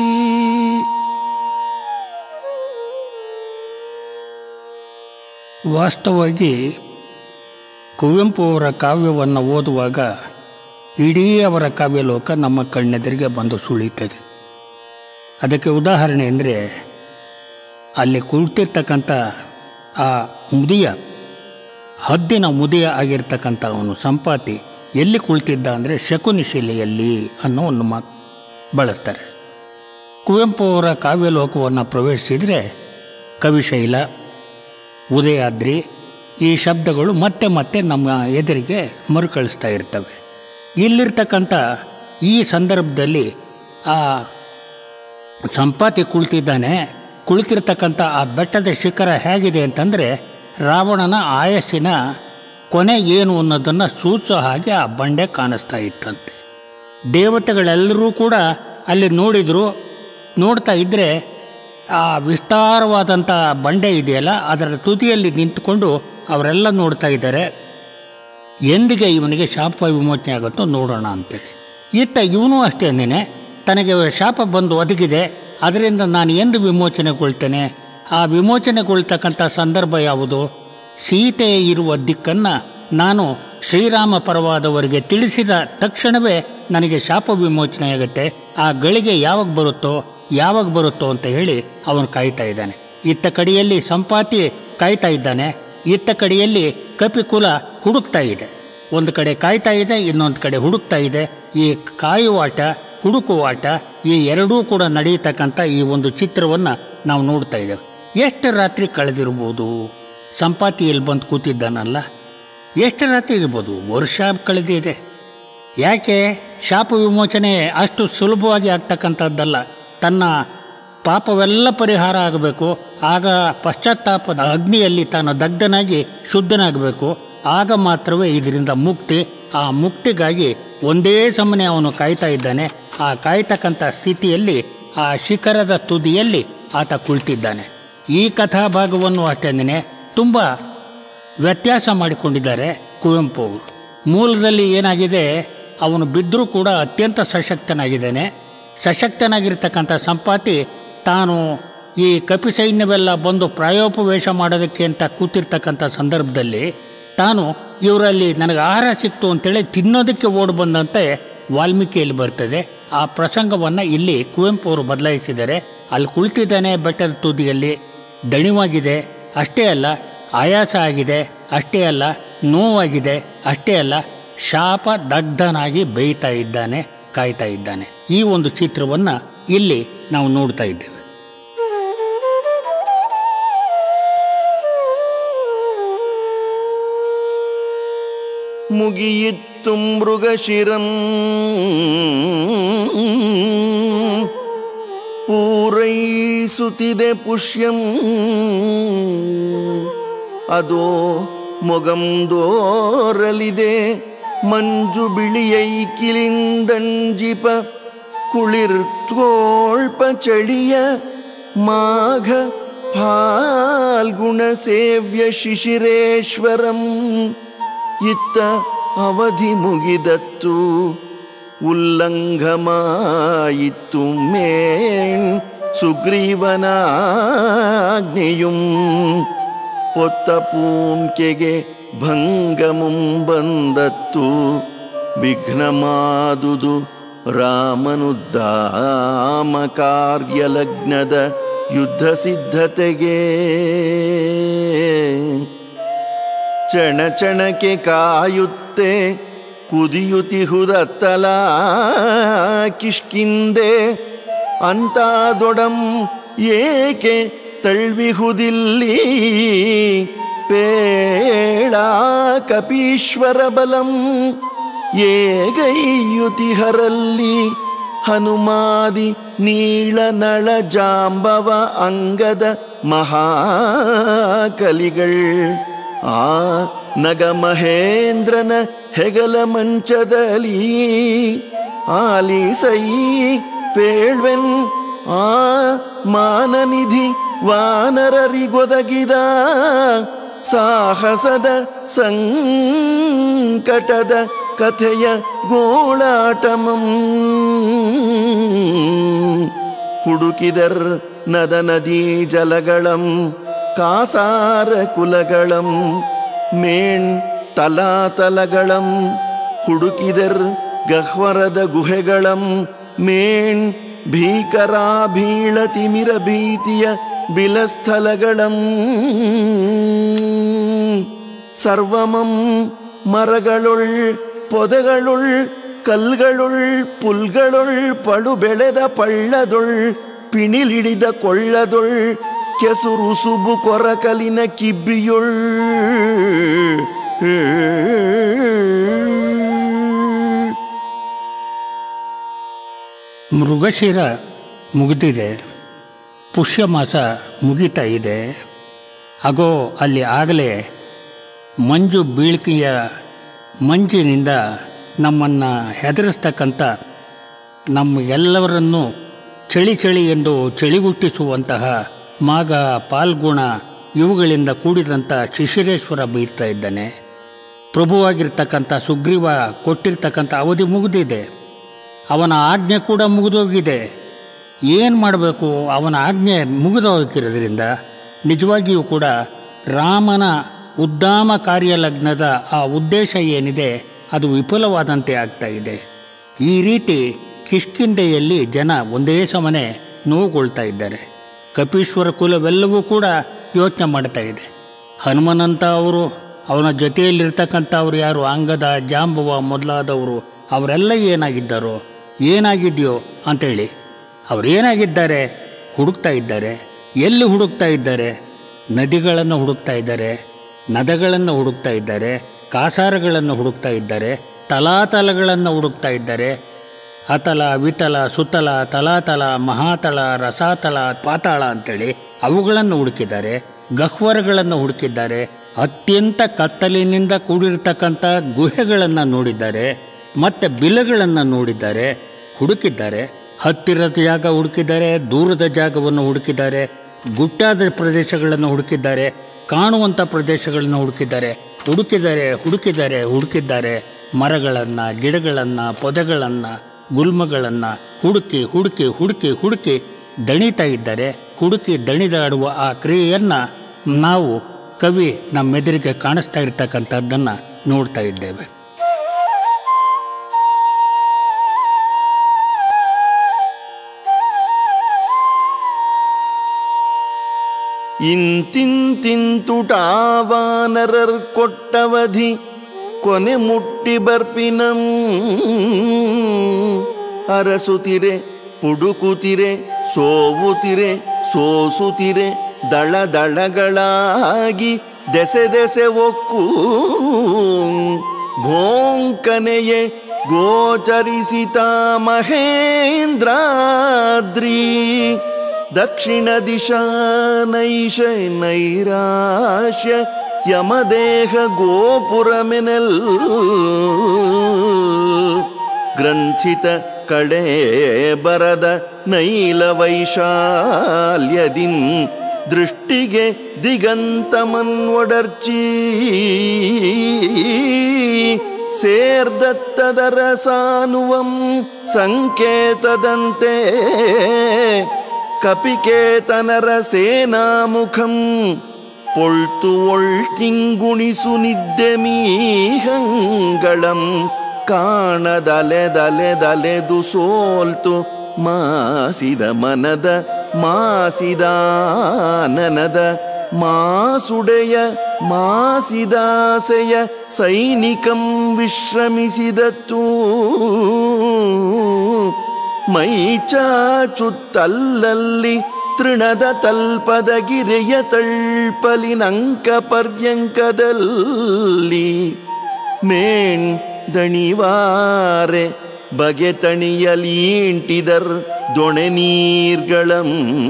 ವಾಸ್ತವವಾಗಿ ಕುವೆಂಪು ಅವರ ಕಾವ್ಯವನ್ನು ಓದುವಾಗ ಇಡೀ ಅವರ ಕಾವ್ಯಲೋಕ ನಮ್ಮ ಕಣ್ಣೆದುರಿಗೆ ಬಂದು ಸುಳಿಯುತ್ತದೆ ಅದಕ್ಕೆ ಉದಾಹರಣೆ ಅಂದರೆ ಅಲ್ಲಿ ಕುಳಿತಿರ್ತಕ್ಕಂಥ ಆ ಮುದಿಯ ಹದ್ದಿನ ಮುದಿಯ ಆಗಿರ್ತಕ್ಕಂಥ ಅವನು ಸಂಪಾತಿ ಎಲ್ಲಿ ಕುಳಿತಿದ್ದ ಅಂದರೆ ಶಕುನಿ ಶಿಲೆಯಲ್ಲಿ ಅನ್ನೋ ಒಂದು ಮಾತು ಬಳಸ್ತಾರೆ ಕುವೆಂಪು ಅವರ ಕಾವ್ಯಲೋಕವನ್ನು ಪ್ರವೇಶಿಸಿದರೆ ಕವಿಶೈಲ ಉದಯಾದ್ರಿ ಈ ಶಬ್ದಗಳು ಮತ್ತೆ ಮತ್ತೆ ನಮ್ಮ ಎದುರಿಗೆ ಮರುಕಳಿಸ್ತಾ ಇರ್ತವೆ ಇಲ್ಲಿರ್ತಕ್ಕಂಥ ಈ ಸಂದರ್ಭದಲ್ಲಿ ಆ ಸಂಪಾತಿ ಕುಳಿತಿದ್ದಾನೆ ಕುಳಿತಿರ್ತಕ್ಕಂಥ ಆ ಬೆಟ್ಟದ ಶಿಖರ ಹೇಗಿದೆ ಅಂತಂದರೆ ರಾವಣನ ಆಯಸ್ಸಿನ ಕೊನೆ ಏನು ಅನ್ನೋದನ್ನು ಸೂಚಿಸೋ ಹಾಗೆ ಆ ಬಂಡೆ ಕಾಣಿಸ್ತಾ ಇತ್ತಂತೆ ದೇವತೆಗಳೆಲ್ಲರೂ ಕೂಡ ಅಲ್ಲಿ ನೋಡಿದರು ನೋಡ್ತಾ ಇದ್ದರೆ ಆ ವಿಸ್ತಾರವಾದಂಥ ಬಂಡೆ ಇದೆಯಲ್ಲ ಅದರ ತುದಿಯಲ್ಲಿ ನಿಂತುಕೊಂಡು ಅವರೆಲ್ಲ ನೋಡ್ತಾ ಇದ್ದಾರೆ ಎಂದಿಗೆ ಇವನಿಗೆ ಶಾಪ ವಿಮೋಚನೆ ಆಗುತ್ತೋ ನೋಡೋಣ ಅಂತೇಳಿ ಇತ್ತ ಇವನು ಅಷ್ಟೇನೆ ತನಗೆ ಶಾಪ ಬಂದು ಒದಗಿದೆ ಅದರಿಂದ ನಾನು ಎಂದು ವಿಮೋಚನೆಗೊಳ್ತೇನೆ ಆ ವಿಮೋಚನೆಗೊಳ್ತಕ್ಕಂಥ ಸಂದರ್ಭ ಯಾವುದು ಸೀತೆ ಇರುವ ದಿಕ್ಕನ್ನು ನಾನು ಶ್ರೀರಾಮ ಪರವಾದವರಿಗೆ ತಿಳಿಸಿದ ತಕ್ಷಣವೇ ನನಗೆ ಶಾಪ ವಿಮೋಚನೆಯಾಗುತ್ತೆ ಆ ಗಳಿಗೆ ಯಾವಾಗ ಬರುತ್ತೋ ಯಾವಾಗ ಬರುತ್ತೋ ಅಂತ ಹೇಳಿ ಅವನು ಕಾಯ್ತಾ ಇದ್ದಾನೆ ಇತ್ತ ಕಡೆಯಲ್ಲಿ ಸಂಪಾತಿ ಕಾಯ್ತಾ ಇದ್ದಾನೆ ಇತ್ತ ಕಡೆಯಲ್ಲಿ ಕಪಿಕುಲ ಹುಡುಕ್ತಾ ಇದೆ ಒಂದು ಕಡೆ ಕಾಯ್ತಾ ಇದೆ ಇನ್ನೊಂದು ಕಡೆ ಹುಡುಕ್ತಾ ಇದೆ ಈ ಕಾಯುವಾಟ ಹುಡುಕುವಾಟ ಈ ಎರಡೂ ಕೂಡ ನಡೆಯತಕ್ಕಂಥ ಈ ಒಂದು ಚಿತ್ರವನ್ನು ನಾವು ನೋಡ್ತಾ ಇದ್ದೇವೆ ಎಷ್ಟು ರಾತ್ರಿ ಕಳೆದಿರ್ಬೋದು ಸಂಪಾತಿ ಇಲ್ಲಿ ಬಂದು ಕೂತಿದ್ದಾನಲ್ಲ ಎಷ್ಟು ರಾತ್ರಿ ಇರ್ಬೋದು ವರ್ಷ ಕಳೆದಿದೆ ಯಾಕೆ ಶಾಪ ವಿಮೋಚನೆ ಅಷ್ಟು ಸುಲಭವಾಗಿ ಆಗ್ತಕ್ಕಂಥದ್ದಲ್ಲ ತನ್ನ ಪಾಪವೆಲ್ಲ ಪರಿಹಾರ ಆಗಬೇಕು ಆಗ ಪಶ್ಚಾತ್ತಾಪದ ಅಗ್ನಿಯಲ್ಲಿ ತಾನು ದಗ್ಧನಾಗಿ ಶುದ್ಧನಾಗಬೇಕು ಆಗ ಮಾತ್ರವೇ ಇದರಿಂದ ಮುಕ್ತಿ ಆ ಮುಕ್ತಿಗಾಗಿ ಒಂದೇ ಸಮನೆ ಅವನು ಕಾಯ್ತಾ ಇದ್ದಾನೆ ಆ ಕಾಯ್ತಕ್ಕಂಥ ಸ್ಥಿತಿಯಲ್ಲಿ ಆ ಶಿಖರದ ತುದಿಯಲ್ಲಿ ಆತ ಕುಳಿತಿದ್ದಾನೆ ಈ ಕಥಾಭಾಗವನ್ನು ಅಷ್ಟೇನೆ ತುಂಬ ವ್ಯತ್ಯಾಸ ಮಾಡಿಕೊಂಡಿದ್ದಾರೆ ಕುವೆಂಪು ಅವರು ಮೂಲದಲ್ಲಿ ಏನಾಗಿದೆ ಅವನು ಬಿದ್ದರೂ ಕೂಡ ಅತ್ಯಂತ ಸಶಕ್ತನಾಗಿದ್ದಾನೆ ಸಶಕ್ತನಾಗಿರ್ತಕ್ಕಂಥ ಸಂಪಾತಿ ತಾನು ಈ ಕಪಿ ಸೈನ್ಯವೆಲ್ಲ ಬಂದು ಪ್ರಾಯೋಪವೇಶ ಮಾಡೋದಕ್ಕೆ ಅಂತ ಕೂತಿರ್ತಕ್ಕಂಥ ಸಂದರ್ಭದಲ್ಲಿ ತಾನು ಇವರಲ್ಲಿ ನನಗೆ ಆಹಾರ ಸಿಕ್ತು ಅಂತೇಳಿ ತಿನ್ನೋದಕ್ಕೆ ಓಡಿ ಬಂದಂತೆ ವಾಲ್ಮೀಕಿಯಲ್ಲಿ ಬರ್ತದೆ ಆ ಪ್ರಸಂಗವನ್ನು ಇಲ್ಲಿ ಕುವೆಂಪು ಅವರು ಬದಲಾಯಿಸಿದ್ದಾರೆ ಅಲ್ಲಿ ಕುಳಿತಿದ್ದಾನೆ ಬೆಟ್ಟದ ತುದಿಯಲ್ಲಿ ದಣಿವಾಗಿದೆ ಅಷ್ಟೇ ಅಲ್ಲ ಆಯಾಸ ಆಗಿದೆ ಅಷ್ಟೇ ಅಲ್ಲ ನೋವಾಗಿದೆ ಅಷ್ಟೇ ಅಲ್ಲ ಶಾಪ ದಗ್ಧನಾಗಿ ಬೇಯ್ತಾ ಇದ್ದಾನೆ ಕಾಯ್ತಾ ಇದ್ದಾನೆ ಈ ಒಂದು ಚಿತ್ರವನ್ನು ಇಲ್ಲಿ ನಾವು ನೋಡ್ತಾ ಇದ್ದೇವೆ ಮುಗಿಯಿತ್ತು ಮೃಗಶಿರಂ ಪೂರೈಸುತ್ತಿದೆ ಪುಷ್ಯಂ ಅದೋ ಮೊಗಂದೋರಲಿದೆ ಮಂಜು ಬಿಳಿಯೈ ಕಿಲಿಂದಂಜಿಪ ಕುಳಿರ್ತೋಳ್ಪ ಚಳಿಯ ಮಾಘ ಫಾಲ್ಗುಣ ಸೇವ್ಯ ಶಿಶಿರೇಶ್ವರಂ ಇತ್ತ ಅವಧಿ ಮುಗಿದತ್ತು ಉಲ್ಲಂಘಮಾಯಿತ್ತು ಮೇಣ್ ಸುಗ್ರೀವನಾಜ್ಞೆಯುಂ ಪೊತ್ತ ಪೂಂಕೆಗೆ ಭಂಗಮುಂ ಬಂದತ್ತು ವಿಘ್ನಮಾದುದು ರಾಮನುದ್ದಾಮ ಕಾರ್ಯಲಗ್ನದ ಯುದ್ಧ ಸಿದ್ಧತೆಗೆ ಚಣ ಚಣಕ್ಕೆ ಕಾಯುತ್ತೆ ಕುದಿಯುತಿಹುದತ್ತಲ ಕಿಷ್ಕಿಂದೆ ಅಂತಾದೊಡಂ ಏಕೆ ತಳ್ವಿಹುದಿಲ್ಲಿ ಪೇಳ ಕಪೀಶ್ವರ ಬಲಂ ಏಗೈಯುತಿಹರಲ್ಲಿ ಹನುಮಾದಿ ನೀಳನಳ ಜಾಂಬವ ಅಂಗದ ಮಹಾಕಲಿಗಳ್ ಆ ನಗಮಹೇಂದ್ರನ ಹೆಗಲ ಮಂಚದಲ್ಲಿ ಆಲಿಸೈ ಪೇಳ್ವೆನ್ ಆ ಮಾನನಿಧಿ ವಾನರರಿಗೊದಗಿದ ಸಾಹಸದ ಸಂಕಟದ ಕಥೆಯ ಗೋಳಾಟಮಂ ಹುಡುಕಿದರ್ ನದ ನದಿ ಜಲಗಳಂ ಕಾಸಾರ ಕುಲಗಳಂ ಮೇಣ್ ತಲಾತಲಗಳಂ ಹುಡುಕಿದರ್ ಗಹ್ವರದ ಗುಹೆಗಳಂ ಮೇಣ್ ಭೀಕರಾಭೀಳ ತಿಮಿರ ಭೀತಿಯ ಬಿಲಸ್ಥಲಗಳಂ ಸರ್ವಮಂ ಮರಗಳುಳ್ ಪೊದೆಗಳುಳ್ ಕಲ್ಗಳುಳ್ ಪುಲ್ಗಳುಳ್ ಪಡು ಬೆಳೆದ ಪಳ್ಳದೊಳ್ ಪಿಣಿಲಿಡಿದ ಕೊಳ್ಳದೊಳ್ ಕೆಸುರುಸುಬು ಕೊರಕಲಿನ ಕಿಬ್ಬಿಯೊಳ್ ಮೃಗಶಿರ ಮುಗಿದಿದೆ ಪುಷ್ಯಮಾಸ ಮುಗಿತಾ ಇದೆ ಅಗೋ ಅಲ್ಲಿ ಆಗಲೇ ಮಂಜು ಬೀಳ್ಕೆಯ ಮಂಜಿನಿಂದ ನಮ್ಮನ್ನು ಹೆದರಿಸ್ತಕ್ಕಂಥ ನಮ್ಮ ಎಲ್ಲವರನ್ನು ಚಳಿ ಚಳಿ ಎಂದು ಚಳಿಗುಟ್ಟಿಸುವಂತಹ ಮಾಘ ಪಾಲ್ಗುಣ ಇವುಗಳಿಂದ ಕೂಡಿದಂಥ ಶಿಶಿರೇಶ್ವರ ಬೀರ್ತಾ ಇದ್ದಾನೆ ಪ್ರಭುವಾಗಿರ್ತಕ್ಕಂಥ ಸುಗ್ರೀವ ಕೊಟ್ಟಿರ್ತಕ್ಕಂಥ ಅವಧಿ ಮುಗಿದಿದೆ ಅವನ ಆಜ್ಞೆ ಕೂಡ ಮುಗಿದೋಗಿದೆ ಏನು ಮಾಡಬೇಕು ಅವನ ಆಜ್ಞೆ ಮುಗಿದೋಗಿರೋದ್ರಿಂದ ನಿಜವಾಗಿಯೂ ಕೂಡ ರಾಮನ ಉದ್ದಾಮ ಕಾರ್ಯಲಗ್ನದ ಆ ಉದ್ದೇಶ ಏನಿದೆ ಅದು ವಿಫಲವಾದಂತೆ ಆಗ್ತಾ ಇದೆ ಈ ರೀತಿ ಕಿಷ್ಕಿಂದೆಯಲ್ಲಿ ಜನ ಒಂದೇ ಸಮನೆ ನೋವುಗೊಳ್ತಾ ಇದ್ದಾರೆ ಕಪೀಶ್ವರ ಕುಲವೆಲ್ಲವೂ ಕೂಡ ಯೋಚನೆ ಮಾಡ್ತಾ ಇದೆ ಹನುಮನಂತ ಅವರು ಅವನ ಜೊತೆಯಲ್ಲಿರ್ತಕ್ಕಂಥವ್ರು ಯಾರು ಅಂಗದ ಜಾಂಬುವ ಮೊದಲಾದವರು ಅವರೆಲ್ಲ ಏನಾಗಿದ್ದಾರೋ ಏನಾಗಿದೆಯೋ ಅಂತೇಳಿ ಅವರೇನಾಗಿದ್ದಾರೆ ಹುಡುಕ್ತಾ ಇದ್ದಾರೆ ಎಲ್ಲಿ ಹುಡುಕ್ತಾ ಇದ್ದಾರೆ ನದಿಗಳನ್ನು ಹುಡುಕ್ತಾ ಇದ್ದಾರೆ ನದಗಳನ್ನು ಹುಡುಕ್ತಾ ಇದ್ದಾರೆ ಕಾಸಾರಗಳನ್ನು ಹುಡುಕ್ತಾ ಇದ್ದಾರೆ ತಲಾತಲಗಳನ್ನು ಹುಡುಕ್ತಾ ಇದ್ದಾರೆ ಅತಲ ವಿತಲ ಸುತಲ ತಲಾತಲ ಮಹಾತಲ ರಸಾತಲ ಪಾತಾಳ ಅಂತೇಳಿ ಅವುಗಳನ್ನು ಹುಡುಕಿದ್ದಾರೆ ಗಹ್ವರಗಳನ್ನು ಹುಡುಕಿದ್ದಾರೆ ಅತ್ಯಂತ ಕತ್ತಲಿನಿಂದ ಕೂಡಿರ್ತಕ್ಕಂಥ ಗುಹೆಗಳನ್ನು ನೋಡಿದ್ದಾರೆ ಮತ್ತೆ ಬಿಲಗಳನ್ನು ನೋಡಿದ್ದಾರೆ ಹುಡುಕಿದ್ದಾರೆ ಹತ್ತಿರದ ಜಾಗ ಹುಡುಕಿದ್ದಾರೆ ದೂರದ ಜಾಗವನ್ನು ಹುಡುಕಿದ್ದಾರೆ ಗುಟ್ಟಾದ ಪ್ರದೇಶಗಳನ್ನು ಹುಡುಕಿದ್ದಾರೆ ಕಾಣುವಂಥ ಪ್ರದೇಶಗಳನ್ನು ಹುಡುಕಿದ್ದಾರೆ ಹುಡುಕಿದ್ದಾರೆ ಹುಡುಕಿದ್ದಾರೆ ಹುಡುಕಿದ್ದಾರೆ ಮರಗಳನ್ನು ಗಿಡಗಳನ್ನು ಪೊದೆಗಳನ್ನು ಗುಲ್ಮಗಳನ್ನು ಹುಡುಕಿ ಹುಡುಕಿ ಹುಡುಕಿ ಹುಡುಕಿ ದಣಿತಾ ಇದ್ದಾರೆ ಹುಡುಕಿ ದಣಿದಾಡುವ ಆ ಕ್ರಿಯೆಯನ್ನು ನಾವು ಕವಿ ನಮ್ಮೆದುರಿಗೆ ಕಾಣಿಸ್ತಾ ಇರ್ತಕ್ಕಂಥದ್ದನ್ನು ನೋಡ್ತಾ ಇದ್ದೇವೆ ಇಂತಿಂತಿಂತುಟಾವಾನರರ್ ಕೊಟ್ಟವಧಿ ಕೊನೆ ಮುಟ್ಟಿ ಬರ್ಪಿನಂ ಅರಸುತ್ತಿರೆ ಪುಡುಕುತಿರೆ ಸೋವುತಿರೆ ಸೋಸುತಿರೆ ದಳ ದಳಗಳಾಗಿ ದೆಸೆ ದೆಸೆ ಒಕ್ಕು ಭೋಂಕನೆಯೇ ಗೋಚರಿಸಿತ ಮಹೇಂದ್ರಾದ್ರಿ ದಕ್ಷಿಣ ದಿಶಾ ನೈಶ ನೈರಾಶ್ಯ ಯಮದೇಹ ಗೋಪುರಮೆನೆಲ್ ಗ್ರಂಥಿತ ಕಳೆ ಬರದ ನೈಲ ವೈಶಾಲ್ಯದಿನ್ ದೃಷ್ಟಿಗೆ ದಿಗಂತಮನ್ವಡರ್ಚಿ ಸೇರ್ದತ್ತದರ ಸಾನುವಂ ಸಂಕೇತದಂತೆ ಕಪಿಕೇತನರ ಸೇನಾಮುಖಂ ಪೊಳ್ತು ಒಳ್ತಿಂಗುಣಿಸು ನಿದ್ದೆ ಮೀಹಂಗಳಂ ಕಾಣದಲೆದಲೆದಲೆದು ಸೋಲ್ತು ಮಾಸಿದ ಮನದ ಮಾಸಿದಾನನದ ಮಾಸುಡೆಯ ಮಾಸಿದಾಸೆಯ ಸೈನಿಕಂ ವಿಶ್ರಮಿಸಿದತ್ತೂ ಮೈಚಾಚುತ್ತಲ್ಲಲ್ಲಿ ತೃಣದ ತಲ್ಪದ ಗಿರಿಯ ತಳ್ಪಲಿನಂಕ ಪರ್ಯಂಕದಲ್ಲಿ ಮೇಣ್ ದಣಿವಾರೆ ಬಗೆ ತಣಿಯಲೀಂಟಿದರ್ ದೊಣೆ ನೀರ್ಗಳಂ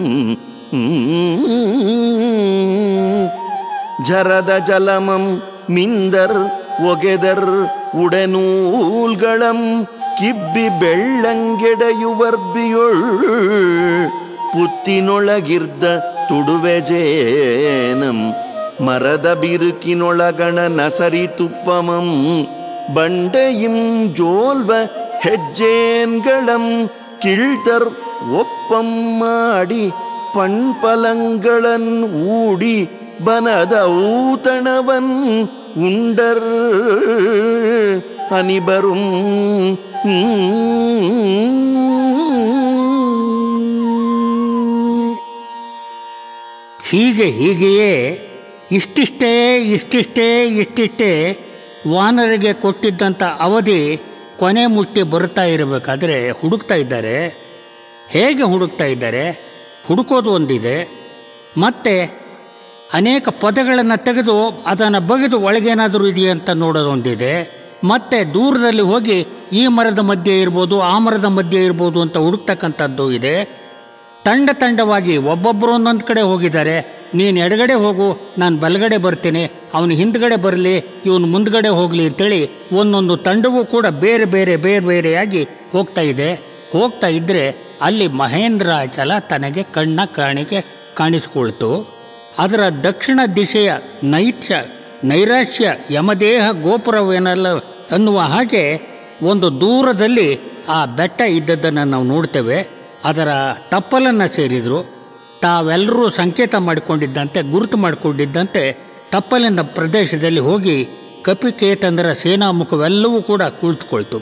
ಜರದ ಜಲಮಂ ಮಿಂದರ್ ಒಗೆದರ್ ಉಡೆನೂಲ್ಗಳಂ ಕಿಬ್ಬಿ ಬೆಳ್ಳಂಗೆಡೆಯುವರ್ಬಿಯೊಳ್ ಪುತ್ತಿನೊಳಗಿರ್ದ ತುಡುವೆಜೇನಂ ಮರದ ಬಿರುಕಿನೊಳಗಣ ನಸರಿ ತುಪ್ಪಮಂ ಬಂಡೆಯಿಂ ಜೋಲ್ವ ಹೆಜ್ಜೇನ್ಗಳಂ ಕಿಳ್ತರ್ ಒಪ್ಪಂ ಮಾಡಿ ಪಣ್ಪಲಂಗಳನ್ ಊಡಿ ಬನದ ಊತಣವನ್ ಉಂಡರ್ ಅನಿಬರುಂ ಹೀಗೆ ಹೀಗೆಯೇ ಇಷ್ಟಿಷ್ಟೇ ಇಷ್ಟಿಷ್ಟೇ ಇಷ್ಟಿಷ್ಟೇ ವಾನರಿಗೆ ಕೊಟ್ಟಿದ್ದಂಥ ಅವಧಿ ಕೊನೆ ಮುಟ್ಟಿ ಬರುತ್ತಾ ಇರಬೇಕಾದ್ರೆ ಹುಡುಕ್ತಾ ಇದ್ದಾರೆ ಹೇಗೆ ಹುಡುಕ್ತಾ ಇದ್ದಾರೆ ಹುಡುಕೋದು ಒಂದಿದೆ ಮತ್ತು ಅನೇಕ ಪದಗಳನ್ನು ತೆಗೆದು ಅದನ್ನು ಬಗೆದು ಒಳಗೇನಾದರೂ ಇದೆಯಾ ಅಂತ ನೋಡೋದೊಂದಿದೆ ಮತ್ತು ದೂರದಲ್ಲಿ ಹೋಗಿ ಈ ಮರದ ಮಧ್ಯೆ ಇರ್ಬೋದು ಆ ಮರದ ಮಧ್ಯೆ ಇರ್ಬೋದು ಅಂತ ಹುಡುಕ್ತಕ್ಕಂಥದ್ದು ಇದೆ ತಂಡ ತಂಡವಾಗಿ ಒಬ್ಬೊಬ್ಬರು ಒಂದೊಂದು ಕಡೆ ಹೋಗಿದ್ದಾರೆ ನೀನು ಎಡಗಡೆ ಹೋಗು ನಾನು ಬಲಗಡೆ ಬರ್ತೀನಿ ಅವನು ಹಿಂದ್ಗಡೆ ಬರಲಿ ಇವನು ಮುಂದ್ಗಡೆ ಹೋಗಲಿ ಅಂತೇಳಿ ಒಂದೊಂದು ತಂಡವೂ ಕೂಡ ಬೇರೆ ಬೇರೆ ಬೇರೆ ಬೇರೆಯಾಗಿ ಹೋಗ್ತಾ ಇದೆ ಹೋಗ್ತಾ ಇದ್ದರೆ ಅಲ್ಲಿ ಮಹೇಂದ್ರಾಚಲ ತನಗೆ ಕಣ್ಣ ಕಾಣಿಕೆ ಕಾಣಿಸಿಕೊಳ್ತು ಅದರ ದಕ್ಷಿಣ ದಿಶೆಯ ನೈತ್ಯ ನೈರಾಶ್ಯ ಯಮದೇಹ ಗೋಪುರವೇನಲ್ಲ ಅನ್ನುವ ಹಾಗೆ ಒಂದು ದೂರದಲ್ಲಿ ಆ ಬೆಟ್ಟ ಇದ್ದದ್ದನ್ನು ನಾವು ನೋಡ್ತೇವೆ ಅದರ ತಪ್ಪಲನ್ನು ಸೇರಿದರು ತಾವೆಲ್ಲರೂ ಸಂಕೇತ ಮಾಡಿಕೊಂಡಿದ್ದಂತೆ ಗುರುತು ಮಾಡಿಕೊಂಡಿದ್ದಂತೆ ತಪ್ಪಲಿನ ಪ್ರದೇಶದಲ್ಲಿ ಹೋಗಿ ಕಪಿಕೇತಂದರ ಸೇನಾಮುಖವೆಲ್ಲವೂ ಕೂಡ ಕುಳಿತುಕೊಳ್ತು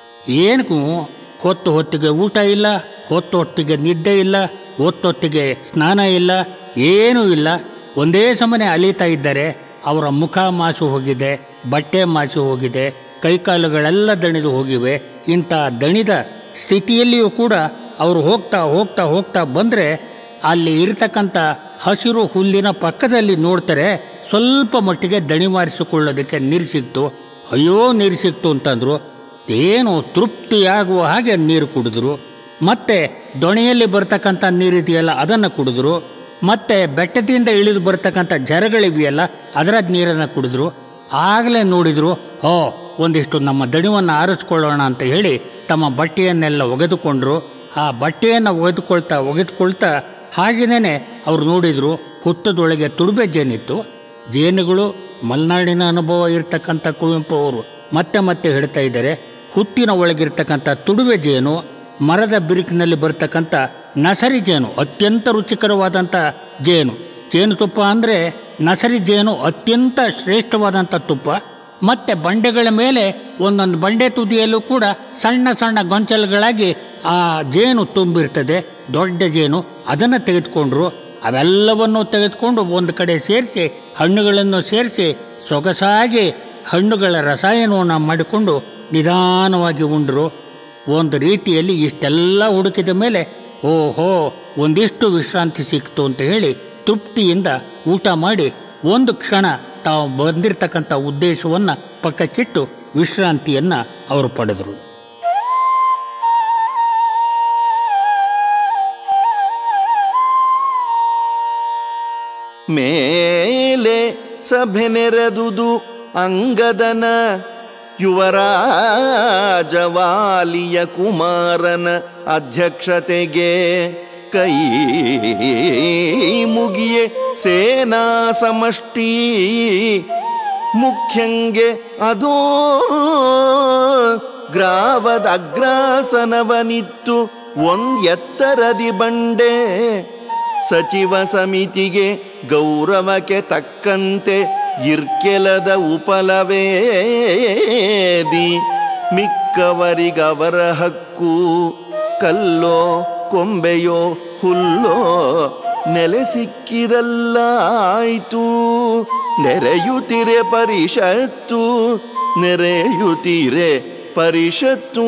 ಏನಕ್ಕೂ ಹೊತ್ತು ಹೊತ್ತಿಗೆ ಊಟ ಇಲ್ಲ ಹೊತ್ತು ಹೊತ್ತಿಗೆ ನಿದ್ದೆ ಇಲ್ಲ ಹೊತ್ತೊತ್ತಿಗೆ ಸ್ನಾನ ಇಲ್ಲ ಏನೂ ಇಲ್ಲ ಒಂದೇ ಸಮನೆ ಅಲೀತಾ ಇದ್ದಾರೆ ಅವರ ಮುಖ ಮಾಸು ಹೋಗಿದೆ ಬಟ್ಟೆ ಮಾಸು ಹೋಗಿದೆ ಕೈಕಾಲುಗಳೆಲ್ಲ ದಣಿದು ಹೋಗಿವೆ ಇಂಥ ದಣಿದ ಸ್ಥಿತಿಯಲ್ಲಿಯೂ ಕೂಡ ಅವರು ಹೋಗ್ತಾ ಹೋಗ್ತಾ ಹೋಗ್ತಾ ಬಂದರೆ ಅಲ್ಲಿ ಇರತಕ್ಕಂಥ ಹಸಿರು ಹುಲ್ಲಿನ ಪಕ್ಕದಲ್ಲಿ ನೋಡ್ತಾರೆ ಸ್ವಲ್ಪ ಮಟ್ಟಿಗೆ ದಣಿವಾರಿಸಿಕೊಳ್ಳೋದಕ್ಕೆ ನೀರು ಸಿಕ್ತು ಅಯ್ಯೋ ನೀರು ಸಿಕ್ತು ಅಂತಂದ್ರು ಏನು ತೃಪ್ತಿಯಾಗುವ ಹಾಗೆ ನೀರು ಕುಡಿದ್ರು ಮತ್ತೆ ದೊಣೆಯಲ್ಲಿ ಬರ್ತಕ್ಕಂಥ ನೀರಿದೆಯಲ್ಲ ಅದನ್ನು ಕುಡಿದ್ರು ಮತ್ತೆ ಬೆಟ್ಟದಿಂದ ಇಳಿದು ಬರ್ತಕ್ಕಂಥ ಜರಗಳಿವೆಯಲ್ಲ ಅದರ ನೀರನ್ನು ಕುಡಿದ್ರು ಆಗಲೇ ನೋಡಿದ್ರು ಓ ಒಂದಿಷ್ಟು ನಮ್ಮ ದಣಿವನ್ನು ಆರಿಸ್ಕೊಳ್ಳೋಣ ಅಂತ ಹೇಳಿ ತಮ್ಮ ಬಟ್ಟೆಯನ್ನೆಲ್ಲ ಒಗೆದುಕೊಂಡ್ರು ಆ ಬಟ್ಟೆಯನ್ನು ಒಗೆದುಕೊಳ್ತಾ ಒಗೆದುಕೊಳ್ತಾ ಹಾಗೇನೇ ಅವ್ರು ನೋಡಿದ್ರು ಹುತ್ತದೊಳಗೆ ತುಡುಬೆ ಜೇನಿತ್ತು ಜೇನುಗಳು ಮಲೆನಾಡಿನ ಅನುಭವ ಇರ್ತಕ್ಕಂಥ ಕುವೆಂಪು ಅವರು ಮತ್ತೆ ಮತ್ತೆ ಹೇಳ್ತಾ ಇದ್ದಾರೆ ಹುತ್ತಿನ ಒಳಗಿರ್ತಕ್ಕಂಥ ತುಡುವೆ ಜೇನು ಮರದ ಬಿರುಕಿನಲ್ಲಿ ಬರ್ತಕ್ಕಂಥ ನಸರಿ ಜೇನು ಅತ್ಯಂತ ರುಚಿಕರವಾದಂಥ ಜೇನು ಜೇನುತುಪ್ಪ ಅಂದರೆ ನಸರಿ ಜೇನು ಅತ್ಯಂತ ಶ್ರೇಷ್ಠವಾದಂಥ ತುಪ್ಪ ಮತ್ತೆ ಬಂಡೆಗಳ ಮೇಲೆ ಒಂದೊಂದು ಬಂಡೆ ತುದಿಯಲ್ಲೂ ಕೂಡ ಸಣ್ಣ ಸಣ್ಣ ಗೊಂಚಲುಗಳಾಗಿ ಆ ಜೇನು ತುಂಬಿರ್ತದೆ ದೊಡ್ಡ ಜೇನು ಅದನ್ನು ತೆಗೆದುಕೊಂಡ್ರು ಅವೆಲ್ಲವನ್ನು ತೆಗೆದುಕೊಂಡು ಒಂದು ಕಡೆ ಸೇರಿಸಿ ಹಣ್ಣುಗಳನ್ನು ಸೇರಿಸಿ ಸೊಗಸಾಗಿ ಹಣ್ಣುಗಳ ರಸಾಯನವನ್ನು ಮಾಡಿಕೊಂಡು ನಿಧಾನವಾಗಿ ಉಂಡ್ರು ಒಂದು ರೀತಿಯಲ್ಲಿ ಇಷ್ಟೆಲ್ಲ ಹುಡುಕಿದ ಮೇಲೆ ಓಹೋ ಒಂದಿಷ್ಟು ವಿಶ್ರಾಂತಿ ಸಿಕ್ತು ಅಂತ ಹೇಳಿ ತೃಪ್ತಿಯಿಂದ ಊಟ ಮಾಡಿ ಒಂದು ಕ್ಷಣ ತಾವು ಬಂದಿರತಕ್ಕಂಥ ಉದ್ದೇಶವನ್ನು ಪಕ್ಕಕ್ಕಿಟ್ಟು ವಿಶ್ರಾಂತಿಯನ್ನು ಅವರು ಪಡೆದರು ಮೇಲೆ ಸಭೆ ನೆರೆದುದು ಅಂಗದನ ಯುವರಾಜವಾಲಿಯ ಕುಮಾರನ ಅಧ್ಯಕ್ಷತೆಗೆ ಕೈ ಮುಗಿಯೆ ಸೇನಾ ಸಮಷ್ಟಿ ಮುಖ್ಯಂಗೆ ಅದೋ ಗ್ರಾವದ ಅಗ್ರಾಸನವನಿತ್ತು ಒಂದ್ ಎತ್ತರದಿ ಬಂಡೆ ಸಚಿವ ಸಮಿತಿಗೆ ಗೌರವಕ್ಕೆ ತಕ್ಕಂತೆ ಇರ್ಕೆಲದ ಉಪಲವೇದಿ ಮಿಕ್ಕವರಿಗವರ ಹಕ್ಕು ಕಲ್ಲೋ ಕೊಂಬೆಯೋ ಹುಲ್ಲೋ ನೆಲೆ ಸಿಕ್ಕಿದಲ್ಲಾಯ್ತು ನೆರೆಯುತ್ತಿರೆ ಪರಿಷತ್ತು ನೆರೆಯುತ್ತಿರೆ ಪರಿಷತ್ತು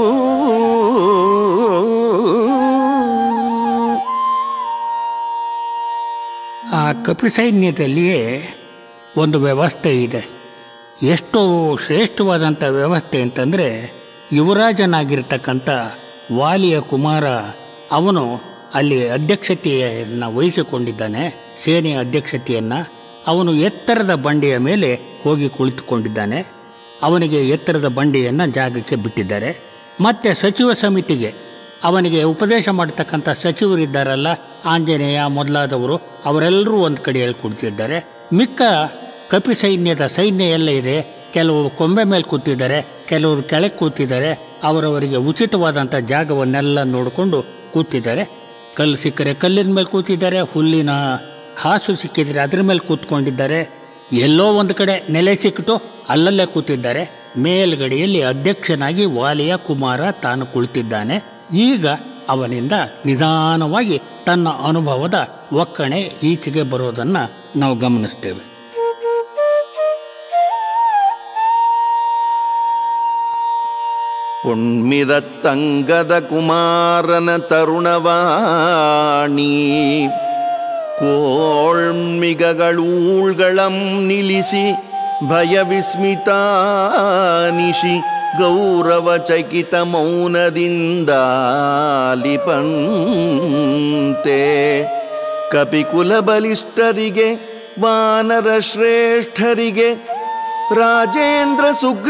ಆ ಕಪಿ ಸೈನ್ಯದಲ್ಲಿಯೇ ಒಂದು ವ್ಯವಸ್ಥೆ ಇದೆ ಎಷ್ಟು ಶ್ರೇಷ್ಠವಾದಂಥ ವ್ಯವಸ್ಥೆ ಅಂತಂದರೆ ಯುವರಾಜನಾಗಿರ್ತಕ್ಕಂಥ ವಾಲಿಯ ಕುಮಾರ ಅವನು ಅಲ್ಲಿ ಅಧ್ಯಕ್ಷತೆಯನ್ನು ವಹಿಸಿಕೊಂಡಿದ್ದಾನೆ ಸೇನೆಯ ಅಧ್ಯಕ್ಷತೆಯನ್ನು ಅವನು ಎತ್ತರದ ಬಂಡೆಯ ಮೇಲೆ ಹೋಗಿ ಕುಳಿತುಕೊಂಡಿದ್ದಾನೆ ಅವನಿಗೆ ಎತ್ತರದ ಬಂಡೆಯನ್ನು ಜಾಗಕ್ಕೆ ಬಿಟ್ಟಿದ್ದಾರೆ ಮತ್ತು ಸಚಿವ ಸಮಿತಿಗೆ ಅವನಿಗೆ ಉಪದೇಶ ಮಾಡತಕ್ಕಂಥ ಸಚಿವರಿದ್ದಾರಲ್ಲ ಆಂಜನೇಯ ಮೊದಲಾದವರು ಅವರೆಲ್ಲರೂ ಒಂದು ಕಡೆ ಹೇಳ್ಕೊಡ್ತಿದ್ದಾರೆ ಮಿಕ್ಕ ಕಪಿ ಸೈನ್ಯದ ಸೈನ್ಯ ಎಲ್ಲ ಇದೆ ಕೆಲವರು ಕೊಂಬೆ ಮೇಲೆ ಕೂತಿದ್ದಾರೆ ಕೆಲವರು ಕೆಳಗೆ ಕೂತಿದ್ದಾರೆ ಅವರವರಿಗೆ ಉಚಿತವಾದಂಥ ಜಾಗವನ್ನೆಲ್ಲ ನೋಡಿಕೊಂಡು ಕೂತಿದ್ದಾರೆ ಕಲ್ಲು ಸಿಕ್ಕರೆ ಕಲ್ಲಿನ ಮೇಲೆ ಕೂತಿದ್ದಾರೆ ಹುಲ್ಲಿನ ಹಾಸು ಸಿಕ್ಕಿದ್ರೆ ಅದ್ರ ಮೇಲೆ ಕೂತ್ಕೊಂಡಿದ್ದಾರೆ ಎಲ್ಲೋ ಒಂದು ಕಡೆ ನೆಲೆ ಸಿಕ್ಕಿತು ಅಲ್ಲಲ್ಲೇ ಕೂತಿದ್ದಾರೆ ಮೇಲ್ಗಡೆಯಲ್ಲಿ ಅಧ್ಯಕ್ಷನಾಗಿ ವಾಲಿಯ ಕುಮಾರ ತಾನು ಕುಳಿತಿದ್ದಾನೆ ಈಗ ಅವನಿಂದ ನಿಧಾನವಾಗಿ ತನ್ನ ಅನುಭವದ ಒಕ್ಕಣೆ ಈಚೆಗೆ ಬರೋದನ್ನು ನಾವು ಗಮನಿಸ್ತೇವೆ പൊൺമിതത്തങ്കത കുമാരന തരുണവാണി കോൾമികകളൂൾകളം നിലിസി ಭಯವಿಸ್ಮಿತಾನಿಶಿ ಗೌರವ ಚಕಿತ ಮೌನದಿಂದಾಲಿಪಂತೆ ಕಪಿಕುಲ ಬಲಿಷ್ಠರಿಗೆ ವಾನರ ಶ್ರೇಷ್ಠರಿಗೆ ರಾಜೇಂದ್ರ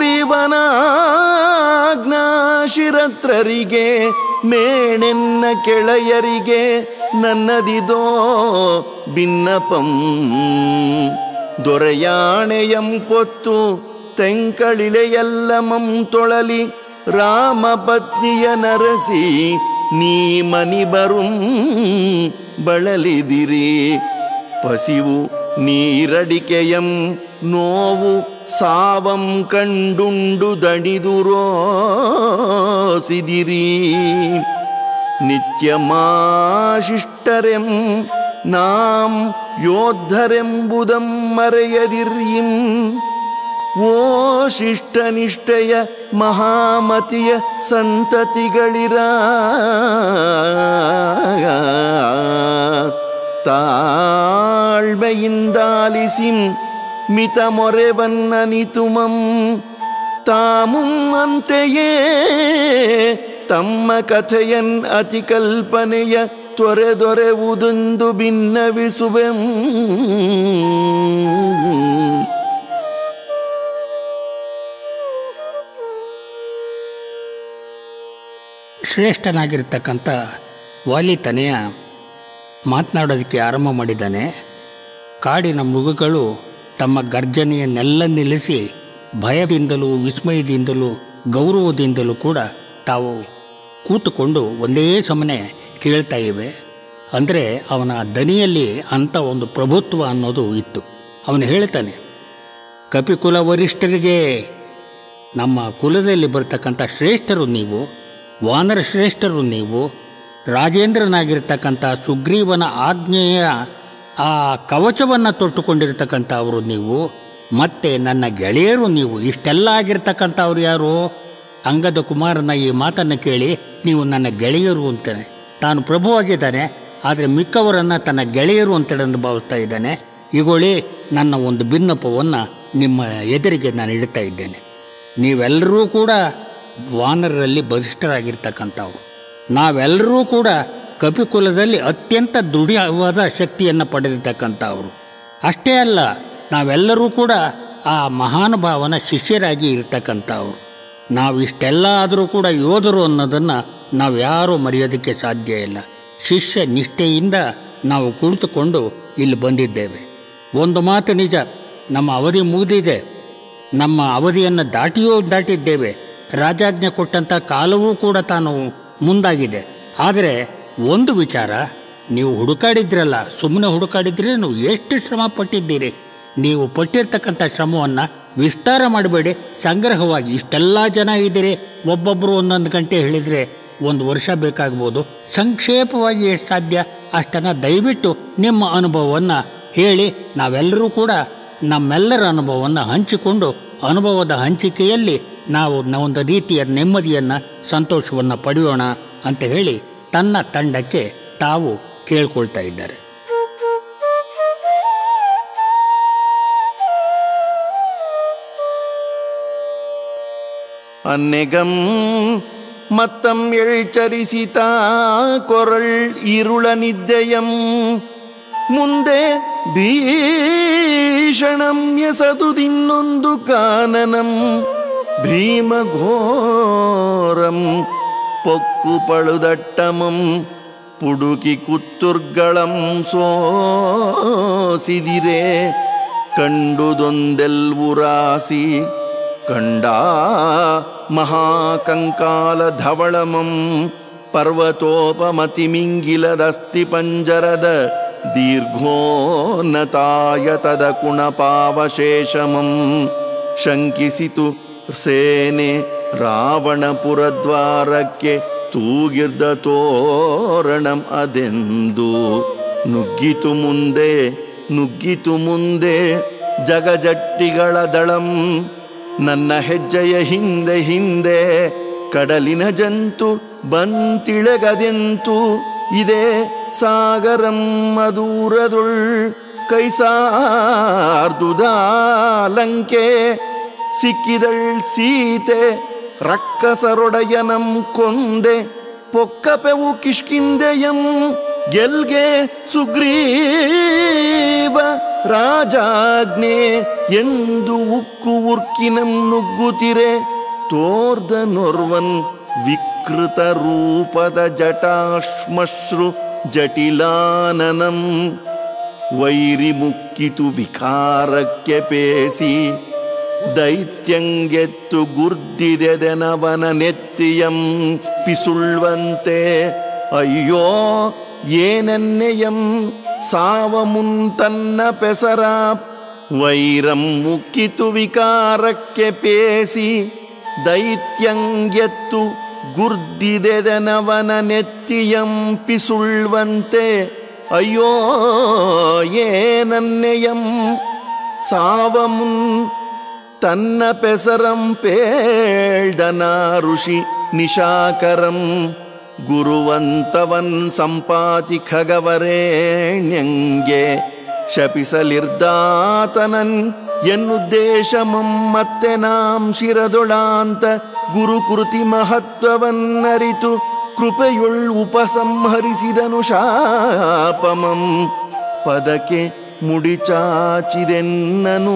ಸುಗ್ರೀವನಾಜ್ಞಾಶಿರತ್ರರಿಗೆ ಮೇಣೆನ್ನ ಕೆಳೆಯರಿಗೆ ನನ್ನದಿದೋ ಭಿನ್ನಪಂ ದೊರೆಯಾಣೆಯಂ ಪೊತ್ತು ತೆಂಕಳಿಲೆಯಲ್ಲಮಂ ತೊಳಲಿ ರಾಮಪತ್ನಿಯ ನರಸಿ ನೀ ಮನಿ ಬರುಂ ಬಳಲಿದಿರಿ ಪಸಿವು ನೀರಡಿಕೆಯಂ ನೋವು ಸಾವಂ ಕಂಡುಂಡು ದಣಿದುರೋಸಿದಿರಿ ನಿತ್ಯಮಾಶಿಷ್ಟರೆಂ ನಾಂ ಯೋದ್ಧರೆಂಬುದಂ ಮರೆಯದಿರ್ಯಿಂ ಓ ಶಿಷ್ಟನಿಷ್ಠೆಯ ಮಹಾಮತಿಯ ಸಂತತಿಗಳಿರ ತಾಳ್ಮೆಯಿಂದಾಲಿಸಿಂ ಮಿತ ಮೊರೆವನ್ನನಿತುಮಂ ತಾಮುಂ ಅಂತೆಯೇ ತಮ್ಮ ಕಥೆಯನ್ ಅತಿ ಕಲ್ಪನೆಯ ತೊರೆದೊರೆವುದೊಂದು ಭಿನ್ನವಿಸುವೆಂ ಶ್ರೇಷ್ಠನಾಗಿರ್ತಕ್ಕಂಥ ವಾಲಿತನೆಯ ಮಾತನಾಡೋದಕ್ಕೆ ಆರಂಭ ಮಾಡಿದ್ದಾನೆ ಕಾಡಿನ ಮೃಗಗಳು ತಮ್ಮ ಗರ್ಜನೆಯನ್ನೆಲ್ಲ ನಿಲ್ಲಿಸಿ ಭಯದಿಂದಲೂ ವಿಸ್ಮಯದಿಂದಲೂ ಗೌರವದಿಂದಲೂ ಕೂಡ ತಾವು ಕೂತುಕೊಂಡು ಒಂದೇ ಸಮನೆ ಕೇಳ್ತಾ ಇವೆ ಅಂದರೆ ಅವನ ದನಿಯಲ್ಲಿ ಅಂಥ ಒಂದು ಪ್ರಭುತ್ವ ಅನ್ನೋದು ಇತ್ತು ಅವನು ಹೇಳ್ತಾನೆ ಕಪಿಕುಲ ವರಿಷ್ಠರಿಗೆ ನಮ್ಮ ಕುಲದಲ್ಲಿ ಬರ್ತಕ್ಕಂಥ ಶ್ರೇಷ್ಠರು ನೀವು ವಾನರ ಶ್ರೇಷ್ಠರು ನೀವು ರಾಜೇಂದ್ರನಾಗಿರ್ತಕ್ಕಂಥ ಸುಗ್ರೀವನ ಆಜ್ಞೆಯ ಆ ಕವಚವನ್ನು ತೊಟ್ಟುಕೊಂಡಿರ್ತಕ್ಕಂಥ ಅವರು ನೀವು ಮತ್ತೆ ನನ್ನ ಗೆಳೆಯರು ನೀವು ಇಷ್ಟೆಲ್ಲ ಆಗಿರ್ತಕ್ಕಂಥವ್ರು ಯಾರು ಅಂಗದ ಕುಮಾರನ ಈ ಮಾತನ್ನು ಕೇಳಿ ನೀವು ನನ್ನ ಗೆಳೆಯರು ಅಂತಾನೆ ತಾನು ಪ್ರಭುವಾಗಿದ್ದಾನೆ ಆದರೆ ಮಿಕ್ಕವರನ್ನು ತನ್ನ ಗೆಳೆಯರು ಅಂತೇಳಿ ಭಾವಿಸ್ತಾ ಇದ್ದಾನೆ ಈಗೊಳ್ಳಿ ನನ್ನ ಒಂದು ಭಿನ್ನಪವನ್ನು ನಿಮ್ಮ ಎದುರಿಗೆ ನಾನು ಇಡ್ತಾ ಇದ್ದೇನೆ ನೀವೆಲ್ಲರೂ ಕೂಡ ವಾನರರಲ್ಲಿ ಬಲಿಷ್ಠರಾಗಿರ್ತಕ್ಕಂಥವ್ರು ನಾವೆಲ್ಲರೂ ಕೂಡ ಕಪಿಕುಲದಲ್ಲಿ ಅತ್ಯಂತ ದೃಢವಾದ ಶಕ್ತಿಯನ್ನು ಪಡೆದಿರ್ತಕ್ಕಂಥವ್ರು ಅಷ್ಟೇ ಅಲ್ಲ ನಾವೆಲ್ಲರೂ ಕೂಡ ಆ ಮಹಾನುಭಾವನ ಶಿಷ್ಯರಾಗಿ ಇರ್ತಕ್ಕಂಥವ್ರು ನಾವು ಇಷ್ಟೆಲ್ಲ ಆದರೂ ಕೂಡ ಯೋಧರು ಅನ್ನೋದನ್ನು ನಾವು ಯಾರೂ ಮರೆಯೋದಕ್ಕೆ ಸಾಧ್ಯ ಇಲ್ಲ ಶಿಷ್ಯ ನಿಷ್ಠೆಯಿಂದ ನಾವು ಕುಳಿತುಕೊಂಡು ಇಲ್ಲಿ ಬಂದಿದ್ದೇವೆ ಒಂದು ಮಾತು ನಿಜ ನಮ್ಮ ಅವಧಿ ಮುಗಿದಿದೆ ನಮ್ಮ ಅವಧಿಯನ್ನು ದಾಟಿಯೂ ದಾಟಿದ್ದೇವೆ ರಾಜಾಜ್ಞೆ ಕೊಟ್ಟಂಥ ಕಾಲವೂ ಕೂಡ ತಾನು ಮುಂದಾಗಿದೆ ಆದರೆ ಒಂದು ವಿಚಾರ ನೀವು ಹುಡುಕಾಡಿದ್ರಲ್ಲ ಸುಮ್ಮನೆ ಹುಡುಕಾಡಿದ್ರೆ ನೀವು ಎಷ್ಟು ಶ್ರಮ ಪಟ್ಟಿದ್ದೀರಿ ನೀವು ಪಟ್ಟಿರ್ತಕ್ಕಂಥ ಶ್ರಮವನ್ನು ವಿಸ್ತಾರ ಮಾಡಬೇಡಿ ಸಂಗ್ರಹವಾಗಿ ಇಷ್ಟೆಲ್ಲ ಜನ ಇದ್ದೀರಿ ಒಬ್ಬೊಬ್ಬರು ಒಂದೊಂದು ಗಂಟೆ ಹೇಳಿದರೆ ಒಂದು ವರ್ಷ ಬೇಕಾಗ್ಬೋದು ಸಂಕ್ಷೇಪವಾಗಿ ಎಷ್ಟು ಸಾಧ್ಯ ಅಷ್ಟನ್ನು ದಯವಿಟ್ಟು ನಿಮ್ಮ ಅನುಭವವನ್ನು ಹೇಳಿ ನಾವೆಲ್ಲರೂ ಕೂಡ ನಮ್ಮೆಲ್ಲರ ಅನುಭವವನ್ನು ಹಂಚಿಕೊಂಡು ಅನುಭವದ ಹಂಚಿಕೆಯಲ್ಲಿ ನಾವು ನ- ಒಂದು ರೀತಿಯ ನೆಮ್ಮದಿಯನ್ನು ಸಂತೋಷವನ್ನು ಪಡೆಯೋಣ ಅಂತ ಹೇಳಿ ತನ್ನ ತಂಡಕ್ಕೆ ತಾವು ಕೇಳ್ಕೊಳ್ತಾ ಇದ್ದಾರೆ ಅನ್ನೆಗಂ ಮತ್ತಂ ಎಳ್ಚರಿಸಿತಾ ಕೊರಳ್ ಇರುಳ ನಿದ್ದೆಯಂ ಮುಂದೆ ಭೀಷಣಂ ಎಸದುದಿನ್ನೊಂದು ಕಾನನಂ ಭೀಮಘೋರಂ ಪೊಕ್ಕು ಪಳುದಟ್ಟಮಂ ಪುಡುಕಿ ಕುತ್ತುರ್ಗಳಂ ಸೋಸಿದಿರೆ ಕಂಡುದೊಂದೆಲ್ವುರಾಸಿ ಕಂಡಾ ಮಹಾಕಂಕಾಲ ಧವಳಮಂ ಪರ್ವತೋಪಮತಿಮಿಂಗಿಲದಸ್ತಿ ಪಂಜರದ ದೀರ್ಘೋನ್ನತಾಯತದ ಕುಣಪಾವಶೇಷಮಂ ಶಂಕಿಸಿತು ಸೇನೆ ರಾವಣಪುರದ್ವಾರಕ್ಕೆ ತೂಗಿರ್ದ ತೋರಣಂ ಅದೆಂದು ನುಗ್ಗಿತು ಮುಂದೆ ನುಗ್ಗಿತು ಮುಂದೆ ಜಗಜಟ್ಟಿಗಳ ದಳಂ ನನ್ನ ಹೆಜ್ಜೆಯ ಹಿಂದೆ ಹಿಂದೆ ಕಡಲಿನ ಜಂತು ಬಂತಿಳೆಗದೆಂತು ಇದೇ ಸಾಗರಂ ಮಧುರದುಳ್ ಕೈಸಾರ್ದುದ ಲಂಕೆ ಸಿಕ್ಕಿದಳ್ ಸೀತೆ ರಕ್ಕಸರೊಡೆಯನಂ ಕೊಂದೆ ಪೊಕ್ಕಪೆವು ಕಿಷ್ಕಿಂದೆಯಂ ಗೆಲ್ಗೆ ಸುಗ್ರೀವ ರಾಜಾಜ್ಞೆ ಎಂದು ಉಕ್ಕು ಉರ್ಕಿನಂ ನುಗ್ಗುತ್ತಿರೆ ತೋರ್ದ ನೊರ್ವನ್ ವಿಕೃತ ರೂಪದ ಜಟಾಶ್ಮಶ್ರು ಜಟಿಲಾನನಂ ವೈರಿ ಮುಕ್ಕಿತು ವಿಕಾರಕ್ಕೆ ಪೇಸಿ ದೈತ್ಯಂಗೆತ್ತು ಗುರ್ದಿದೆದೆನವನ ನೆತ್ತಿಯಂ ಪಿಸುಳ್ವಂತೆ ಅಯ್ಯೋ ಏನೆನ್ನೆಯಂ ಸಾವ ಮುಂತನ್ನ ಪೆಸರ ವೈರಂ ಮುಕ್ಕಿತು ವಿಕಾರಕ್ಕೆ ಪೇಸಿ ದೈತ್ಯಂಗೆತ್ತು ಗುರ್ದಿದೆದೆನವನ ನೆತ್ತಿಯಂ ಪಿಸುಳ್ವಂತೆ ಅಯ್ಯೋ ಏನನ್ನೆಯಂ ಸಾವಮುನ್ ತನ್ನ ಪೆಸರಂ ಪೇಳ್ದನ ಋಷಿ ನಿಶಾಕರಂ ಗುರುವಂತವನ್ ಸಂಪಾತಿ ಖಗವರೇಣ್ಯಂಗೆ ಶಪಿಸಲಿರ್ದಾತನನ್ ಎನ್ನುದ್ದೇಶಮಂ ಮತ್ತೆ ನಾಂ ಶಿರದೊಳಾಂತ ಗುರುಕೃತಿ ಮಹತ್ವವನ್ನರಿತು ಕೃಪೆಯುಳ್ ಉಪಸಂಹರಿಸಿದನು ಶಾಪಮಂ ಪದಕ್ಕೆ ಮುಡಿಚಾಚಿದೆನ್ನನು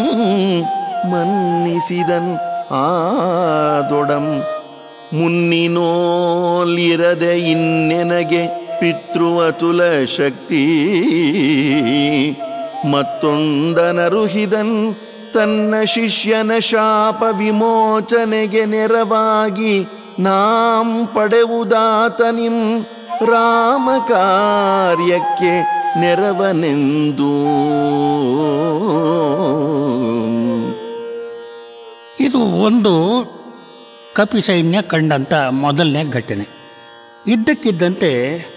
ಮನ್ನಿಸಿದನ್ ಆದೊಡಂ ಮುನ್ನಿನೋಲಿರದೆ ಇನ್ನೆನಗೆ ಪಿತೃವತುಲ ಶಕ್ತಿ ಮತ್ತೊಂದನರುಹಿದನ್ ತನ್ನ ಶಿಷ್ಯನ ಶಾಪ ವಿಮೋಚನೆಗೆ ನೆರವಾಗಿ ನಾಂ ಪಡೆವುದಾತನಿಂ ರಾಮ ಕಾರ್ಯಕ್ಕೆ ನೆರವನೆಂದು ಇದು ಒಂದು ಕಪಿ ಸೈನ್ಯ ಕಂಡಂಥ ಮೊದಲನೇ ಘಟನೆ ಇದ್ದಕ್ಕಿದ್ದಂತೆ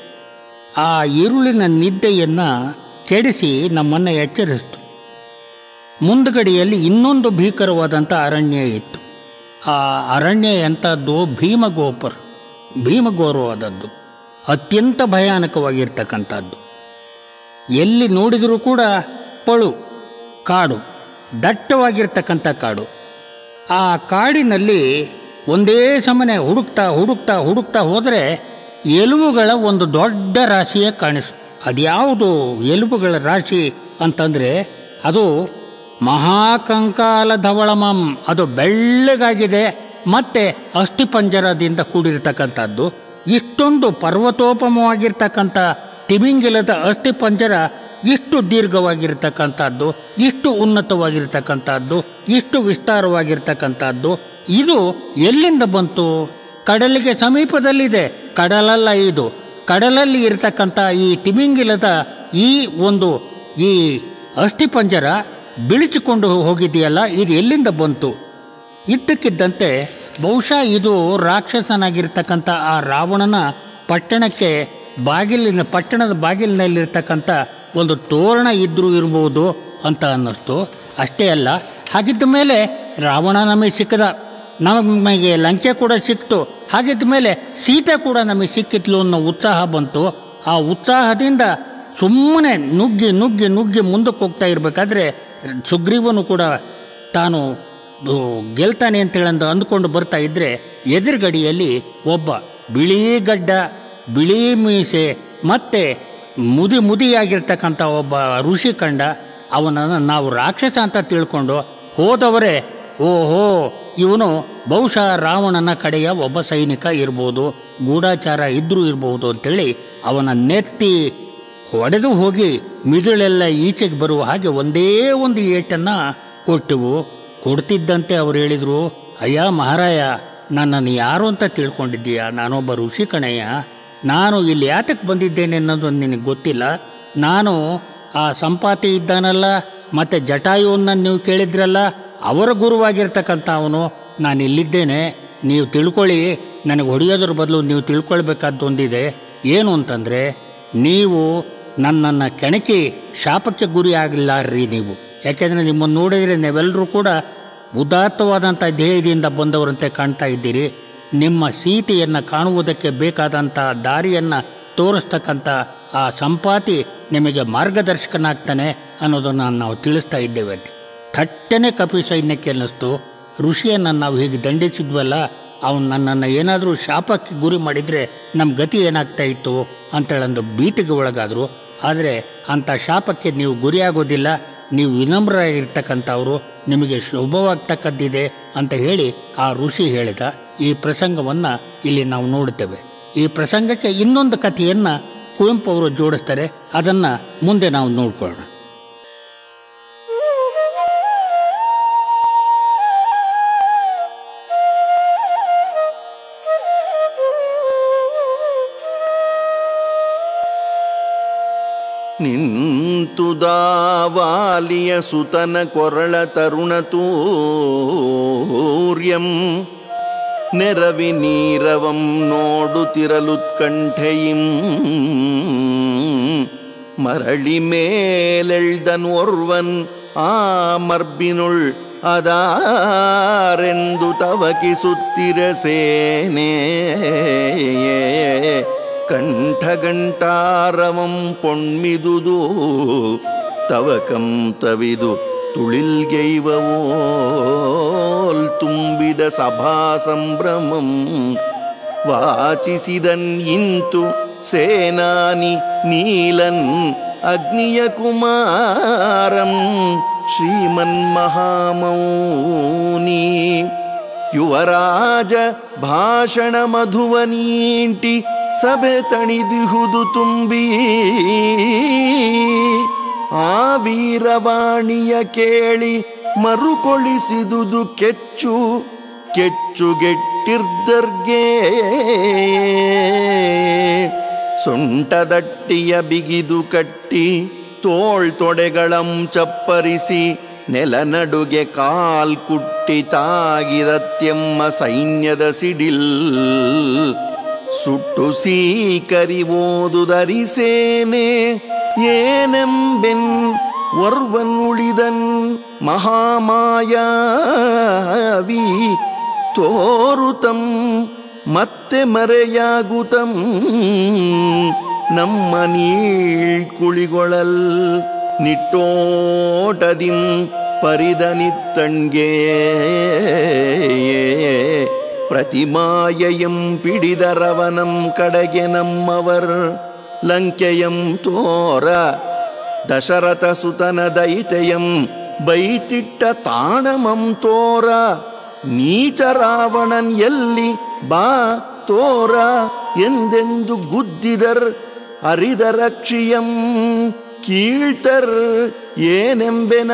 ಆ ಈರುಳಿನ ನಿದ್ದೆಯನ್ನು ಕೆಡಿಸಿ ನಮ್ಮನ್ನು ಎಚ್ಚರಿಸಿತು ಮುಂದುಗಡೆಯಲ್ಲಿ ಇನ್ನೊಂದು ಭೀಕರವಾದಂಥ ಅರಣ್ಯ ಇತ್ತು ಆ ಅರಣ್ಯ ಎಂಥದ್ದು ಭೀಮಗೋಪುರ ಭೀಮಗೌರವಾದದ್ದು ಅತ್ಯಂತ ಭಯಾನಕವಾಗಿರ್ತಕ್ಕಂಥದ್ದು ಎಲ್ಲಿ ನೋಡಿದರೂ ಕೂಡ ಪಳು ಕಾಡು ದಟ್ಟವಾಗಿರ್ತಕ್ಕಂಥ ಕಾಡು ಆ ಕಾಡಿನಲ್ಲಿ ಒಂದೇ ಸಮನೆ ಹುಡುಕ್ತಾ ಹುಡುಕ್ತಾ ಹುಡುಕ್ತಾ ಹೋದರೆ ಎಲುಬುಗಳ ಒಂದು ದೊಡ್ಡ ರಾಶಿಯೇ ಕಾಣಿಸ್ತು ಅದ್ಯಾವುದು ಎಲುಬುಗಳ ರಾಶಿ ಅಂತಂದರೆ ಅದು ಮಹಾಕಂಕಾಲ ಧವಳಮಂ ಅದು ಬೆಳ್ಳಗಾಗಿದೆ ಮತ್ತೆ ಅಸ್ಥಿಪಂಜರದಿಂದ ಕೂಡಿರ್ತಕ್ಕಂಥದ್ದು ಇಷ್ಟೊಂದು ಪರ್ವತೋಪಮವಾಗಿರ್ತಕ್ಕಂಥ ತಿಮಿಂಗಿಲದ ಅಸ್ಥಿಪಂಜರ ಇಷ್ಟು ದೀರ್ಘವಾಗಿರ್ತಕ್ಕಂಥದ್ದು ಇಷ್ಟು ಉನ್ನತವಾಗಿರ್ತಕ್ಕಂಥದ್ದು ಇಷ್ಟು ವಿಸ್ತಾರವಾಗಿರ್ತಕ್ಕಂಥದ್ದು ಇದು ಎಲ್ಲಿಂದ ಬಂತು ಕಡಲಿಗೆ ಸಮೀಪದಲ್ಲಿದೆ ಕಡಲಲ್ಲ ಇದು ಕಡಲಲ್ಲಿ ಇರತಕ್ಕಂಥ ಈ ತಿಮಿಂಗಿಲದ ಈ ಒಂದು ಈ ಅಸ್ಥಿಪಂಜರ ಬಿಳಿಚಿಕೊಂಡು ಹೋಗಿದೆಯಲ್ಲ ಇದು ಎಲ್ಲಿಂದ ಬಂತು ಇದ್ದಕ್ಕಿದ್ದಂತೆ ಬಹುಶಃ ಇದು ರಾಕ್ಷಸನಾಗಿರ್ತಕ್ಕಂಥ ಆ ರಾವಣನ ಪಟ್ಟಣಕ್ಕೆ ಬಾಗಿಲಿನ ಪಟ್ಟಣದ ಬಾಗಿಲಿನಲ್ಲಿರ್ತಕ್ಕಂಥ ಒಂದು ತೋರಣ ಇದ್ರೂ ಇರ್ಬೋದು ಅಂತ ಅನ್ನಿಸ್ತು ಅಷ್ಟೇ ಅಲ್ಲ ಹಾಗಿದ್ದ ಮೇಲೆ ರಾವಣ ನಮಗೆ ಸಿಕ್ಕದ ನಮಗೆ ಲಂಕೆ ಕೂಡ ಸಿಕ್ತು ಹಾಗಿದ್ದ ಮೇಲೆ ಸೀತೆ ಕೂಡ ನಮಗೆ ಸಿಕ್ಕಿದ್ಲು ಅನ್ನೋ ಉತ್ಸಾಹ ಬಂತು ಆ ಉತ್ಸಾಹದಿಂದ ಸುಮ್ಮನೆ ನುಗ್ಗಿ ನುಗ್ಗಿ ನುಗ್ಗಿ ಮುಂದಕ್ಕೆ ಹೋಗ್ತಾ ಇರಬೇಕಾದ್ರೆ ಸುಗ್ರೀವನು ಕೂಡ ತಾನು ಅದು ಗೆಲ್ತಾನೆ ಅಂತೇಳಂದು ಅಂದ್ಕೊಂಡು ಬರ್ತಾ ಇದ್ರೆ ಎದುರುಗಡಿಯಲ್ಲಿ ಒಬ್ಬ ಬಿಳಿ ಗಡ್ಡ ಬಿಳಿ ಮೀಸೆ ಮತ್ತೆ ಮುದಿ ಮುದಿಯಾಗಿರ್ತಕ್ಕಂಥ ಒಬ್ಬ ಋಷಿ ಕಂಡ ಅವನನ್ನು ನಾವು ರಾಕ್ಷಸ ಅಂತ ತಿಳ್ಕೊಂಡು ಹೋದವರೇ ಓಹೋ ಇವನು ಬಹುಶಃ ರಾವಣನ ಕಡೆಯ ಒಬ್ಬ ಸೈನಿಕ ಇರ್ಬೋದು ಗೂಢಾಚಾರ ಇದ್ರೂ ಇರ್ಬೋದು ಅಂತೇಳಿ ಅವನ ನೆತ್ತಿ ಹೊಡೆದು ಹೋಗಿ ಮಿದುಳೆಲ್ಲ ಈಚೆಗೆ ಬರುವ ಹಾಗೆ ಒಂದೇ ಒಂದು ಏಟನ್ನು ಕೊಟ್ಟೆವು ಕೊಡ್ತಿದ್ದಂತೆ ಅವ್ರು ಹೇಳಿದರು ಅಯ್ಯ ಮಹಾರಾಯ ನನ್ನನ್ನು ಯಾರು ಅಂತ ತಿಳ್ಕೊಂಡಿದ್ದೀಯ ನಾನೊಬ್ಬ ಋಷಿ ಕಣಯ್ಯ ನಾನು ಇಲ್ಲಿ ಯಾತಕ್ಕೆ ಬಂದಿದ್ದೇನೆ ಅನ್ನೋದು ನಿನಗೆ ಗೊತ್ತಿಲ್ಲ ನಾನು ಆ ಸಂಪಾತಿ ಇದ್ದಾನಲ್ಲ ಮತ್ತು ಜಟಾಯುವನ್ನು ನೀವು ಕೇಳಿದ್ರಲ್ಲ ಅವರ ಗುರುವಾಗಿರ್ತಕ್ಕಂಥ ಅವನು ನಾನು ಇಲ್ಲಿದ್ದೇನೆ ನೀವು ತಿಳ್ಕೊಳ್ಳಿ ನನಗೆ ಹೊಡೆಯೋದ್ರ ಬದಲು ನೀವು ತಿಳ್ಕೊಳ್ಬೇಕಾದ್ದು ಒಂದಿದೆ ಏನು ಅಂತಂದರೆ ನೀವು ನನ್ನನ್ನು ಕೆಣಕಿ ಶಾಪಕ್ಕೆ ಗುರಿ ಆಗಿಲ್ಲಾರ್ರಿ ನೀವು ಯಾಕೆಂದರೆ ನಿಮ್ಮನ್ನು ನೋಡಿದರೆ ನೀವೆಲ್ಲರೂ ಕೂಡ ಉದಾತ್ತವಾದಂಥ ಧ್ಯೇಯದಿಂದ ಬಂದವರಂತೆ ಕಾಣ್ತಾ ಇದ್ದೀರಿ ನಿಮ್ಮ ಸೀತೆಯನ್ನು ಕಾಣುವುದಕ್ಕೆ ಬೇಕಾದಂಥ ದಾರಿಯನ್ನು ತೋರಿಸ್ತಕ್ಕಂಥ ಆ ಸಂಪಾತಿ ನಿಮಗೆ ಮಾರ್ಗದರ್ಶಕನಾಗ್ತಾನೆ ಅನ್ನೋದನ್ನು ನಾವು ತಿಳಿಸ್ತಾ ಇದ್ದೇವೆ ಅಂತ ಥಟ್ಟನೆ ಕಪಿ ಸೈನ್ಯಕ್ಕೆ ಅನ್ನಿಸ್ತು ಋಷಿಯನ್ನು ನಾವು ಹೀಗೆ ದಂಡಿಸಿದ್ವಲ್ಲ ಅವನು ನನ್ನನ್ನು ಏನಾದರೂ ಶಾಪಕ್ಕೆ ಗುರಿ ಮಾಡಿದರೆ ನಮ್ಮ ಗತಿ ಏನಾಗ್ತಾ ಇತ್ತು ಅಂತೇಳೊಂದು ಭೀತಿಗೆ ಒಳಗಾದರು ಆದರೆ ಅಂಥ ಶಾಪಕ್ಕೆ ನೀವು ಗುರಿಯಾಗೋದಿಲ್ಲ ನೀವು ವಿನಮ್ರರಾಗಿರ್ತಕ್ಕಂಥವ್ರು ನಿಮಗೆ ಶುಭವಾಗ್ತಕ್ಕದ್ದಿದೆ ಅಂತ ಹೇಳಿ ಆ ಋಷಿ ಹೇಳಿದ ಈ ಪ್ರಸಂಗವನ್ನು ಇಲ್ಲಿ ನಾವು ನೋಡುತ್ತೇವೆ ಈ ಪ್ರಸಂಗಕ್ಕೆ ಇನ್ನೊಂದು ಕಥೆಯನ್ನು ಕುವೆಂಪು ಅವರು ಜೋಡಿಸ್ತಾರೆ ಅದನ್ನು ಮುಂದೆ ನಾವು ನೋಡ್ಕೊಳ್ಳೋಣ ನಿಂತುದಾವಾಲಿಯ ಸುತನ ಕೊರಳ ತರುಣ ತೂರ್ಯಂ ನೆರವಿ ನೀರವಂ ನೋಡುತ್ತಿರಲುತ್ಕಂಠೆಯಿಂ ಮರಳಿ ಮೇಲೆಳ್ದನ್ ಒರ್ವನ್ ಆ ಮರ್ಬಿನುಳ್ ಅದಾರೆಂದು ತವಕಿಸುತ್ತಿರ ಸೇನೆ ಕಂಠಗಂಟಾರವಂ ಪೊಣ್ಮಿದುದು ತವಕಂ ತವಿದು ತುಳಿಲ್ಗೈವವೋಲ್ ತುಂಬಿದ ಸಭಾ ಸಂಭ್ರಮಂ ವಾಚಿಸಿದನ್ ಇಂತು ಸೇನಾನಿ ನೀಲನ್ ಅಗ್ನಿಯ ಕುಮಾರಂ ಶ್ರೀಮನ್ಮಹಾಮೌನಿ ಯುವರಾಜ ಭಾಷಣ ಮಧುವನೀಂಟಿ ಸಭೆ ತಣಿದಿಹುದು ತುಂಬಿ ಆ ವೀರವಾಣಿಯ ಕೇಳಿ ಮರುಕೊಳಿಸಿದುದು ಕೆಚ್ಚು ಕೆಚ್ಚುಗೆಟ್ಟಿರ್ದರ್ಗೆ ಸೊಂಟದಟ್ಟಿಯ ಬಿಗಿದು ಕಟ್ಟಿ ತೋಳ್ ತೊಡೆಗಳಂ ಚಪ್ಪರಿಸಿ ನೆಲನಡುಗೆ ಕಾಲ್ ಕುಟ್ಟಿ ತಾಗಿದತ್ಯಮ್ಮ ಸೈನ್ಯದ ಸಿಡಿಲ್ ಸುಟ್ಟು ಸೀಕರಿ ಓದುದರಿಸೇನೆ ಏನೆಂಬೆನ್ ವರ್ವನ್ ಉಳಿದನ್ ಮಹಾಮಾಯಾವಿ ತೋರುತಂ ಮತ್ತೆ ಮರೆಯಾಗುತಂ ನಮ್ಮ ನೀಳ್ಕುಳಿಗೊಳಲ್ ನಿಟ್ಟೋಟದಿಂ ಪರಿದನಿತ್ತಣ್ಗೆ ಪ್ರತಿಮಾಯಯಂ ಪಿಡಿದರವನಂ ಕಡೆಗೆ ನಮ್ಮವರ್ ಲಂಕೆಯಂ ತೋರ ದಶರಥ ಸುತನ ದೈತೆಯಂ ಬೈತಿಟ್ಟ ತಾಣಮಂ ತೋರ ನೀಚ ರಾವಣನ್ ಎಲ್ಲಿ ಬಾ ತೋರ ಎಂದೆಂದು ಗುದ್ದಿದರ್ ಅರಿದರಕ್ಷಿಯಂ ಕೀಳ್ತರ್ ಏನೆಂಬೆನ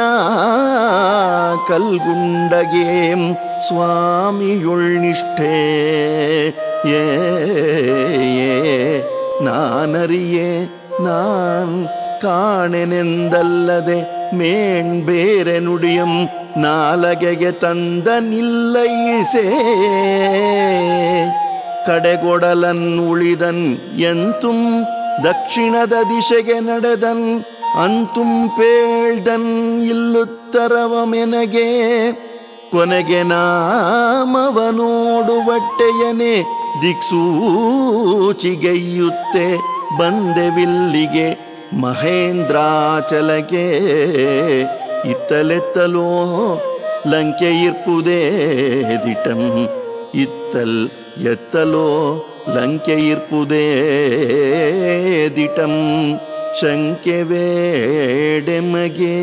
ಕಲ್ಗುಂಡಗೇಂ ಸ್ವಾಮಿಯುಳ್ನಿಷ್ಠೆ ಏ ನಾನರಿಯೇ ನಾನ್ ಕಾಣೆನೆಂದಲ್ಲದೆ ಮೇಣ್ ಬೇರೆ ನುಡಿಯಂ ನಾಲಗೆಗೆ ತಂದ ನಿಲ್ಲೈಸೇ ಕಡೆಗೊಡಲನ್ ಉಳಿದನ್ ಎಂತುಂ ದಕ್ಷಿಣದ ದಿಶೆಗೆ ನಡೆದನ್ ಅಂತುಂ ಪೇಳ್ದನ್ ಇಲ್ಲುತ್ತರವ ಮೆನಗೆ ಕೊನೆಗೆ ನಾಮವ ನೋಡುವಟ್ಟೆಯನೆ ದಿಕ್ಸೂಚಿಗೈಯುತ್ತೆ ಬಂದೆವಿಲ್ಲಿಗೆ ಮಹೇಂದ್ರಾಚಲಕೆ ಇತ್ತಲೆತ್ತಲೋ ಲಂಕೆ ಇರ್ಪುದೇ ದಿಟಂ ಇತ್ತಲ್ ಎತ್ತಲೋ ಲಂಕೆ ಇರ್ಪುದೇ ದಿಟಂ ಶಂಕೆ ವೇಡೆಮಗೆ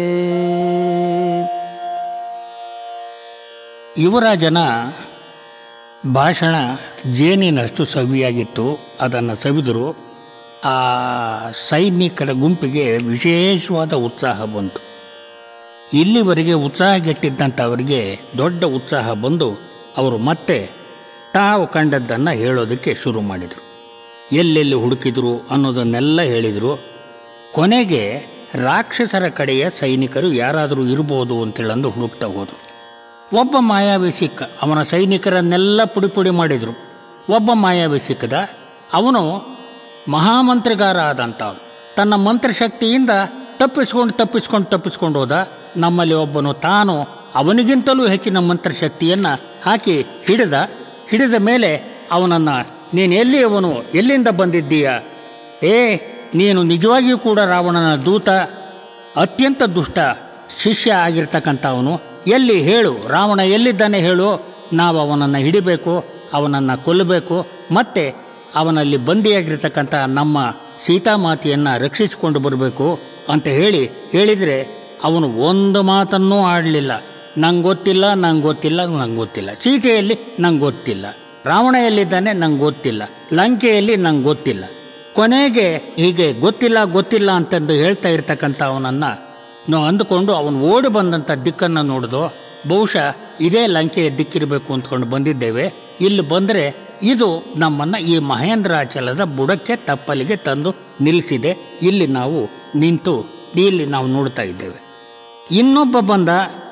ಯುವರಾಜನ ಭಾಷಣ ಜೇನಿನಷ್ಟು ಸವಿಯಾಗಿತ್ತು ಅದನ್ನು ಸವಿದರು ಆ ಸೈನಿಕರ ಗುಂಪಿಗೆ ವಿಶೇಷವಾದ ಉತ್ಸಾಹ ಬಂತು ಇಲ್ಲಿವರೆಗೆ ಉತ್ಸಾಹಗೆಟ್ಟಿದ್ದಂಥವರಿಗೆ ದೊಡ್ಡ ಉತ್ಸಾಹ ಬಂದು ಅವರು ಮತ್ತೆ ತಾವು ಕಂಡದ್ದನ್ನು ಹೇಳೋದಕ್ಕೆ ಶುರು ಮಾಡಿದರು ಎಲ್ಲೆಲ್ಲಿ ಹುಡುಕಿದ್ರು ಅನ್ನೋದನ್ನೆಲ್ಲ ಹೇಳಿದರು ಕೊನೆಗೆ ರಾಕ್ಷಸರ ಕಡೆಯ ಸೈನಿಕರು ಯಾರಾದರೂ ಇರ್ಬೋದು ಅಂತೇಳಂದು ಹುಡುಕ್ತಾ ಹೋದರು ಒಬ್ಬ ಮಾಯಾವಿ ಸಿಕ್ಕ ಅವನ ಸೈನಿಕರನ್ನೆಲ್ಲ ಪುಡಿ ಪುಡಿ ಮಾಡಿದರು ಒಬ್ಬ ಮಾಯಾವಿ ಸಿಕ್ಕದ ಅವನು ಮಹಾಮಂತ್ರಿಗಾರ ಆದಂಥ ತನ್ನ ಮಂತ್ರಶಕ್ತಿಯಿಂದ ತಪ್ಪಿಸ್ಕೊಂಡು ತಪ್ಪಿಸ್ಕೊಂಡು ತಪ್ಪಿಸ್ಕೊಂಡು ಹೋದ ನಮ್ಮಲ್ಲಿ ಒಬ್ಬನು ತಾನು ಅವನಿಗಿಂತಲೂ ಹೆಚ್ಚಿನ ಮಂತ್ರಶಕ್ತಿಯನ್ನು ಹಾಕಿ ಹಿಡಿದ ಹಿಡಿದ ಮೇಲೆ ಅವನನ್ನು ನೀನು ಎಲ್ಲಿ ಅವನು ಎಲ್ಲಿಂದ ಬಂದಿದ್ದೀಯ ಏ ನೀನು ನಿಜವಾಗಿಯೂ ಕೂಡ ರಾವಣನ ದೂತ ಅತ್ಯಂತ ದುಷ್ಟ ಶಿಷ್ಯ ಆಗಿರ್ತಕ್ಕಂಥವನು ಎಲ್ಲಿ ಹೇಳು ರಾವಣ ಎಲ್ಲಿದ್ದಾನೆ ಹೇಳು ನಾವು ಅವನನ್ನು ಹಿಡಿಬೇಕು ಅವನನ್ನು ಕೊಲ್ಲಬೇಕು ಮತ್ತೆ ಅವನಲ್ಲಿ ಬಂದಿಯಾಗಿರ್ತಕ್ಕಂಥ ನಮ್ಮ ಸೀತಾಮಾತೆಯನ್ನು ರಕ್ಷಿಸಿಕೊಂಡು ಬರಬೇಕು ಅಂತ ಹೇಳಿ ಹೇಳಿದರೆ ಅವನು ಒಂದು ಮಾತನ್ನೂ ಆಡಲಿಲ್ಲ ನಂಗೆ ಗೊತ್ತಿಲ್ಲ ನಂಗೆ ಗೊತ್ತಿಲ್ಲ ನಂಗೆ ಗೊತ್ತಿಲ್ಲ ಸೀತೆಯಲ್ಲಿ ನಂಗೆ ಗೊತ್ತಿಲ್ಲ ರಾವಣ ಎಲ್ಲಿದ್ದಾನೆ ನಂಗೆ ಗೊತ್ತಿಲ್ಲ ಲಂಕೆಯಲ್ಲಿ ನಂಗೆ ಗೊತ್ತಿಲ್ಲ ಕೊನೆಗೆ ಹೀಗೆ ಗೊತ್ತಿಲ್ಲ ಗೊತ್ತಿಲ್ಲ ಅಂತಂದು ಹೇಳ್ತಾ ಇರ್ತಕ್ಕಂಥ ಅವನನ್ನು ನಾವು ಅಂದುಕೊಂಡು ಅವನು ಓಡಿ ಬಂದಂಥ ದಿಕ್ಕನ್ನು ನೋಡಿದು ಬಹುಶಃ ಇದೇ ಲಂಕೆಯ ದಿಕ್ಕಿರಬೇಕು ಅಂದ್ಕೊಂಡು ಬಂದಿದ್ದೇವೆ ಇಲ್ಲಿ ಬಂದರೆ ಇದು ನಮ್ಮನ್ನು ಈ ಮಹೇಂದ್ರಾಚಲದ ಬುಡಕ್ಕೆ ತಪ್ಪಲಿಗೆ ತಂದು ನಿಲ್ಲಿಸಿದೆ ಇಲ್ಲಿ ನಾವು ನಿಂತು ಇಲ್ಲಿ ನಾವು ನೋಡ್ತಾ ಇದ್ದೇವೆ ಇನ್ನೊಬ್ಬ ಬಂದ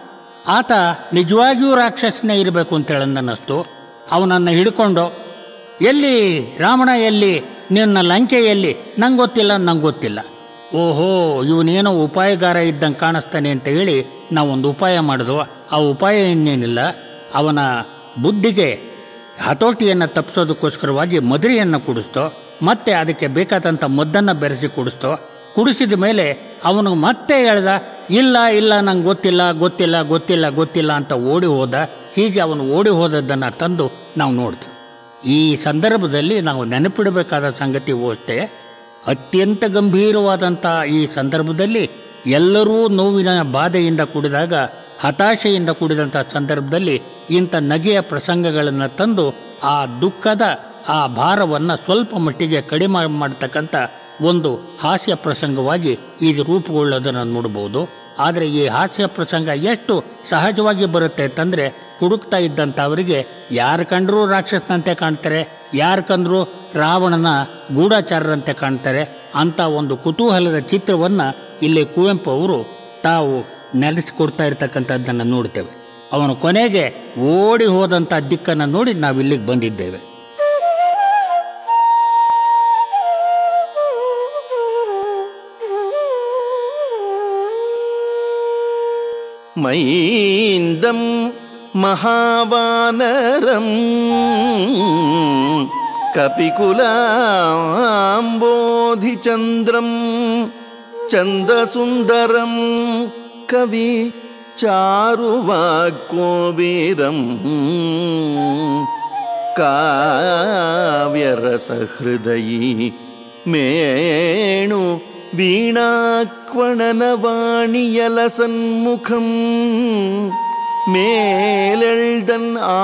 ಆತ ನಿಜವಾಗಿಯೂ ರಾಕ್ಷಸನೇ ಇರಬೇಕು ಅಂತೇಳಿ ಅನ್ನಿಸ್ತು ಅವನನ್ನು ಹಿಡ್ಕೊಂಡು ಎಲ್ಲಿ ರಾವಣ ಎಲ್ಲಿ ನಿನ್ನ ಲಂಕೆಯಲ್ಲಿ ನಂಗೆ ಗೊತ್ತಿಲ್ಲ ನಂಗೆ ಗೊತ್ತಿಲ್ಲ ಓಹೋ ಇವನೇನೋ ಉಪಾಯಗಾರ ಇದ್ದಂಗೆ ಕಾಣಿಸ್ತಾನೆ ಅಂತ ಹೇಳಿ ನಾವೊಂದು ಉಪಾಯ ಮಾಡಿದ್ವು ಆ ಉಪಾಯ ಇನ್ನೇನಿಲ್ಲ ಅವನ ಬುದ್ಧಿಗೆ ಹತೋಟಿಯನ್ನು ತಪ್ಪಿಸೋದಕ್ಕೋಸ್ಕರವಾಗಿ ಮದುರೆಯನ್ನು ಕುಡಿಸ್ತೋ ಮತ್ತೆ ಅದಕ್ಕೆ ಬೇಕಾದಂಥ ಮದ್ದನ್ನು ಬೆರೆಸಿ ಕುಡಿಸ್ತೋ ಕುಡಿಸಿದ ಮೇಲೆ ಅವನು ಮತ್ತೆ ಹೇಳ್ದ ಇಲ್ಲ ಇಲ್ಲ ನಂಗೆ ಗೊತ್ತಿಲ್ಲ ಗೊತ್ತಿಲ್ಲ ಗೊತ್ತಿಲ್ಲ ಗೊತ್ತಿಲ್ಲ ಅಂತ ಓಡಿ ಹೋದ ಹೀಗೆ ಅವನು ಓಡಿ ಹೋದದ್ದನ್ನು ತಂದು ನಾವು ನೋಡ್ತೀವಿ ಈ ಸಂದರ್ಭದಲ್ಲಿ ನಾವು ನೆನಪಿಡಬೇಕಾದ ಸಂಗತಿ ಅಷ್ಟೇ ಅತ್ಯಂತ ಗಂಭೀರವಾದಂಥ ಈ ಸಂದರ್ಭದಲ್ಲಿ ಎಲ್ಲರೂ ನೋವಿನ ಬಾಧೆಯಿಂದ ಕೂಡಿದಾಗ ಹತಾಶೆಯಿಂದ ಕೂಡಿದಂಥ ಸಂದರ್ಭದಲ್ಲಿ ಇಂಥ ನಗೆಯ ಪ್ರಸಂಗಗಳನ್ನು ತಂದು ಆ ದುಃಖದ ಆ ಭಾರವನ್ನು ಸ್ವಲ್ಪ ಮಟ್ಟಿಗೆ ಕಡಿಮೆ ಮಾಡ್ತಕ್ಕಂಥ ಒಂದು ಹಾಸ್ಯ ಪ್ರಸಂಗವಾಗಿ ಇದು ರೂಪುಗೊಳ್ಳೋದನ್ನು ನೋಡ್ಬೋದು ಆದರೆ ಈ ಹಾಸ್ಯ ಪ್ರಸಂಗ ಎಷ್ಟು ಸಹಜವಾಗಿ ಬರುತ್ತೆ ಅಂತಂದರೆ ಹುಡುಕ್ತಾ ಇದ್ದಂಥವರಿಗೆ ಯಾರು ಕಂಡ್ರೂ ರಾಕ್ಷಸನಂತೆ ಕಾಣ್ತಾರೆ ಯಾರು ಕಂಡ್ರೂ ರಾವಣನ ಗೂಢಾಚಾರರಂತೆ ಕಾಣ್ತಾರೆ ಅಂತ ಒಂದು ಕುತೂಹಲದ ಚಿತ್ರವನ್ನು ಇಲ್ಲಿ ಕುವೆಂಪು ಅವರು ತಾವು ನೆಲೆಸಿಕೊಡ್ತಾ ಇರ್ತಕ್ಕಂಥದ್ದನ್ನು ನೋಡ್ತೇವೆ ಅವನು ಕೊನೆಗೆ ಓಡಿ ಹೋದಂಥ ದಿಕ್ಕನ್ನು ನೋಡಿ ನಾವು ಇಲ್ಲಿಗೆ ಬಂದಿದ್ದೇವೆ മൈന്ദം മഹാവാനരം കപികുലാംബോധിചന്ദ്രം ചന്ദ്രസുന്ദരം കവി ചാരുവാക്കോവേദം കാവ്യരസഹൃദയീ മേണു വീണാക്വണനവാണിയലസന്മുഖം മേലെഴുതൻ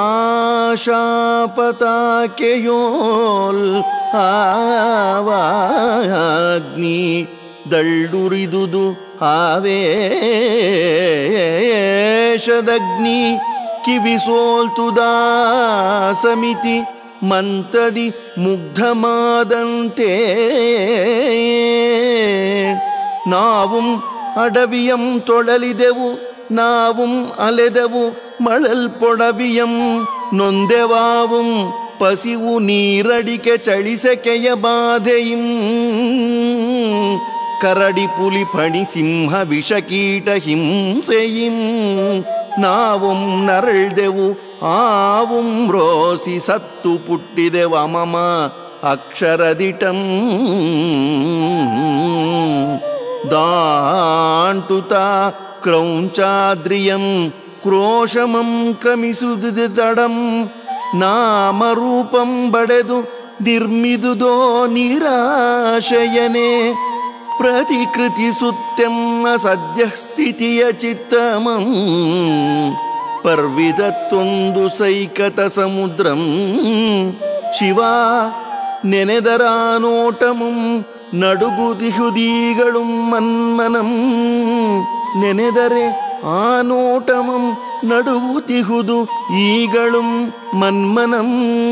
ആശാപതാക്കയോൽ ആവാഗ്നി ದಳ್ಳುರಿದುದು ಆವೇಶದಗ್ನಿ ಕಿವಿಸೋಲ್ತುದಾ ಸಮಿತಿ ಮಂತದಿ ಮುಗ್ಧಮಾದಂತೆ ನಾವುಂ ಅಡವಿಯಂ ತೊಳಲಿದೆವು ನಾವುಂ ಅಲೆದೆವು ಮಳಲ್ಪೊಡವಿಯಂ ನೊಂದೆವಾವುಂ ಪಸಿವು ನೀರಡಿಕೆ ಚಳಿಸೆಕೆಯ ಬಾಧೆಯಿಂ ಕರಡಿ ಪುಲಿ ಫಣಿ ಸಿಂಹ ವಿಷಕೀಟ ಹಿಂಸೆಯಿಂ ನಾವುಂ ನರಳ್ದೆವು ಆವುಂ ರೋಸಿ ಸತ್ತು ಪುಟ್ಟಿದೆವಮಮ ಅಕ್ಷರದಿಟಂ ದಾಂಟುತ ಕ್ರೌಂಚಾದ್ರಿಯಂ ಕ್ರೋಶಮಂ ಕ್ರಮಿಸುವುದು ತಡಂ ನಾಮರೂಪಂ ಬಡೆದು ನಿರ್ಮಿದುದೋ ನಿರಾಶಯನೆ ಪ್ರತಿಕೃತಿಸುತ್ತೆಮ್ಮ ಸದ್ಯ ಸ್ಥಿತಿಯ ಚಿತ್ತಮಂ ಪರ್ವಿದತ್ತೊಂದು ಸೈಕತ ಸಮುದ್ರಂ ಶಿವ ನೆನೆದರಾನೋಟಮಂ ನಡುಗುದಿಹುದೀಗಳು ಮನ್ಮನಂ ನೆನೆದರೆ ಆನೋಟಮಂ ನಡುಗುತಿಹುದು ಈಗಳು ಮನ್ಮನಂ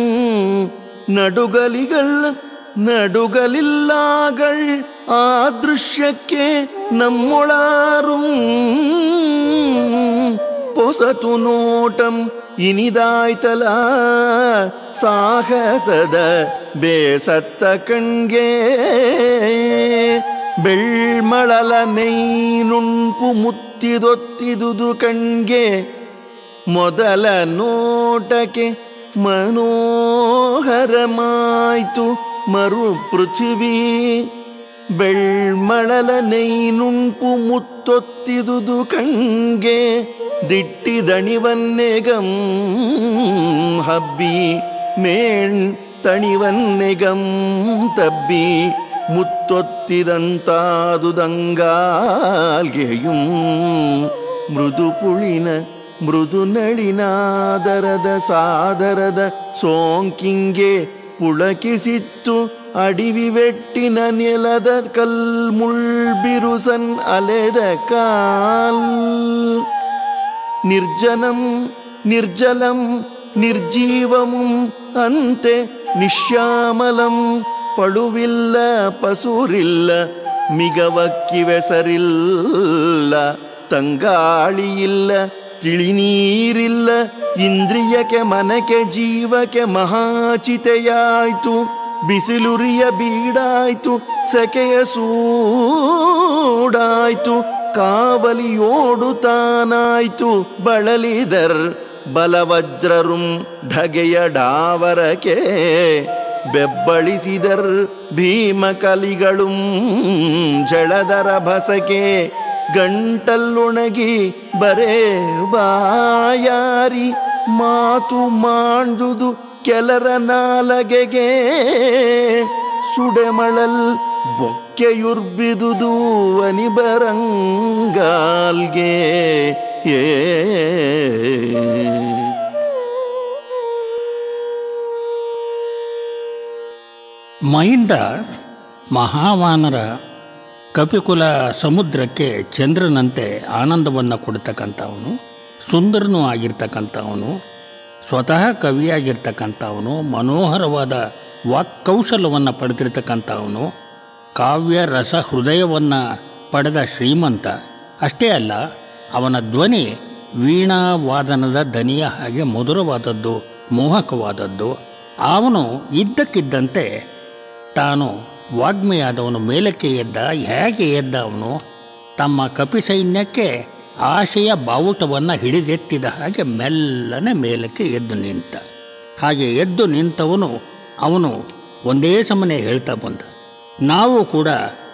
ನಡುಗಲಿಗಳ ನಡುಗಲಿಲ್ಲಾಗಳ್ ಆ ದೃಶ್ಯಕ್ಕೆ ನಮ್ಮೊಳಾರುಂ ಹೊಸತು ನೋಟಂ ಇನಿದಾಯ್ತಲ ಸಾಹಸದ ಬೇಸತ್ತ ಕಣ್ಗೆ ಬೆಳ್ಮಳಲ ನೈನುಂಪು ಮುತ್ತಿದೊತ್ತಿದುದು ಕಣ್ಗೆ ಮೊದಲ ನೋಟಕ್ಕೆ ಮನೋಹರಮಾಯ್ತು ಮರು ಪೃಥಿವೀ ಬೆಳ್ಮಳಲ ನೈನುಂಪು ಮುತ್ತೊತ್ತಿದುದು ಕಣ್ಗೆ ದಿಟ್ಟಿದಣಿವನ್ನೆಗಂ ಹಬ್ಬಿ ಮೇಣ್ ತಣಿವನ್ನೆಗಂ ತಬ್ಬಿ മുത്തൊത്തിതന്താതുതങ്കാൽകയും മൃദുപുളിന മൃദുനളിനാദರದ ಸಾದರದ ಸೋಂಕಿಂಗೆ ಪುಳಕಿಸಿತ್ತು ಅಡಿವಿವೆಟ್ಟಿನ ನೆಲದ ಕಲ್ಮುಳ್ಬಿರುಸನ್ ಅಲೆದ ಕಾಲ್ ನಿರ್ಜನಂ ನಿರ್ಜಲಂ ನಿರ್ಜೀವಮುಂ ಅಂತೆ ನಿಶ್ಯಾಮಲಂ ಪಳುವಿಲ್ಲ ಪಸುರಿಲ್ಲ ಮಿಗವಕ್ಕಿವೆಸರಿಲ್ಲ ತಂಗಾಳಿಯಿಲ್ಲ ತಿಳಿನೀರಿಲ್ಲ ಇಂದ್ರಿಯಕ್ಕೆ ಮನಕ್ಕೆ ಜೀವಕ್ಕೆ ಮಹಾಚಿತೆಯಾಯ್ತು ಬಿಸಿಲುರಿಯ ಬೀಡಾಯ್ತು ಸೆಕೆಯ ಸೂಡಾಯ್ತು ಕಾವಲಿಯೋಡುತ್ತಾನಾಯ್ತು ಬಳಲಿದರ್ ಬಲವಜ್ರರುಂ ಢಗೆಯ ಡಾವರಕೆ ಬೆಬ್ಬಳಿಸಿದರ್ ಭೀಮಕಲಿಗಳು ಜಳದರ ಭಸಕೆ ಗಂಟಲ್ಲೊಣಗಿ ಬರೇ ಬಾಯಾರಿ ಮಾತು ಮಾಡುದು ಕೆಲರ ನಾಲಗೆಗೆ ಸುಡೆಮಳಲ್ ಬೊಕ್ಕೆಯುರ್ಬಿದುದು ಅನಿಬರಂಗಾಲ್ಗೆ ಏ ಮೈಂದ ಮಹಾವಾನರ ಕಪಿಕುಲ ಸಮುದ್ರಕ್ಕೆ ಚಂದ್ರನಂತೆ ಆನಂದವನ್ನು ಕೊಡ್ತಕ್ಕಂಥವನು ಸುಂದರನೂ ಆಗಿರ್ತಕ್ಕಂಥವನು ಸ್ವತಃ ಕವಿಯಾಗಿರ್ತಕ್ಕಂಥವನು ಮನೋಹರವಾದ ವಾಕ್ಕೌಶಲವನ್ನು ಪಡೆದಿರ್ತಕ್ಕಂಥವನು ಕಾವ್ಯ ರಸ ಹೃದಯವನ್ನು ಪಡೆದ ಶ್ರೀಮಂತ ಅಷ್ಟೇ ಅಲ್ಲ ಅವನ ಧ್ವನಿ ವೀಣಾ ವಾದನದ ದನಿಯ ಹಾಗೆ ಮಧುರವಾದದ್ದು ಮೋಹಕವಾದದ್ದು ಅವನು ಇದ್ದಕ್ಕಿದ್ದಂತೆ ತಾನು ವಾಗ್ಮಿಯಾದವನು ಮೇಲಕ್ಕೆ ಎದ್ದ ಹೇಗೆ ಎದ್ದ ಅವನು ತಮ್ಮ ಕಪಿ ಸೈನ್ಯಕ್ಕೆ ಆಶೆಯ ಬಾವುಟವನ್ನು ಹಿಡಿದೆತ್ತಿದ ಹಾಗೆ ಮೆಲ್ಲನೆ ಮೇಲಕ್ಕೆ ಎದ್ದು ನಿಂತ ಹಾಗೆ ಎದ್ದು ನಿಂತವನು ಅವನು ಒಂದೇ ಸಮನೆ ಹೇಳ್ತಾ ಬಂದ ನಾವು ಕೂಡ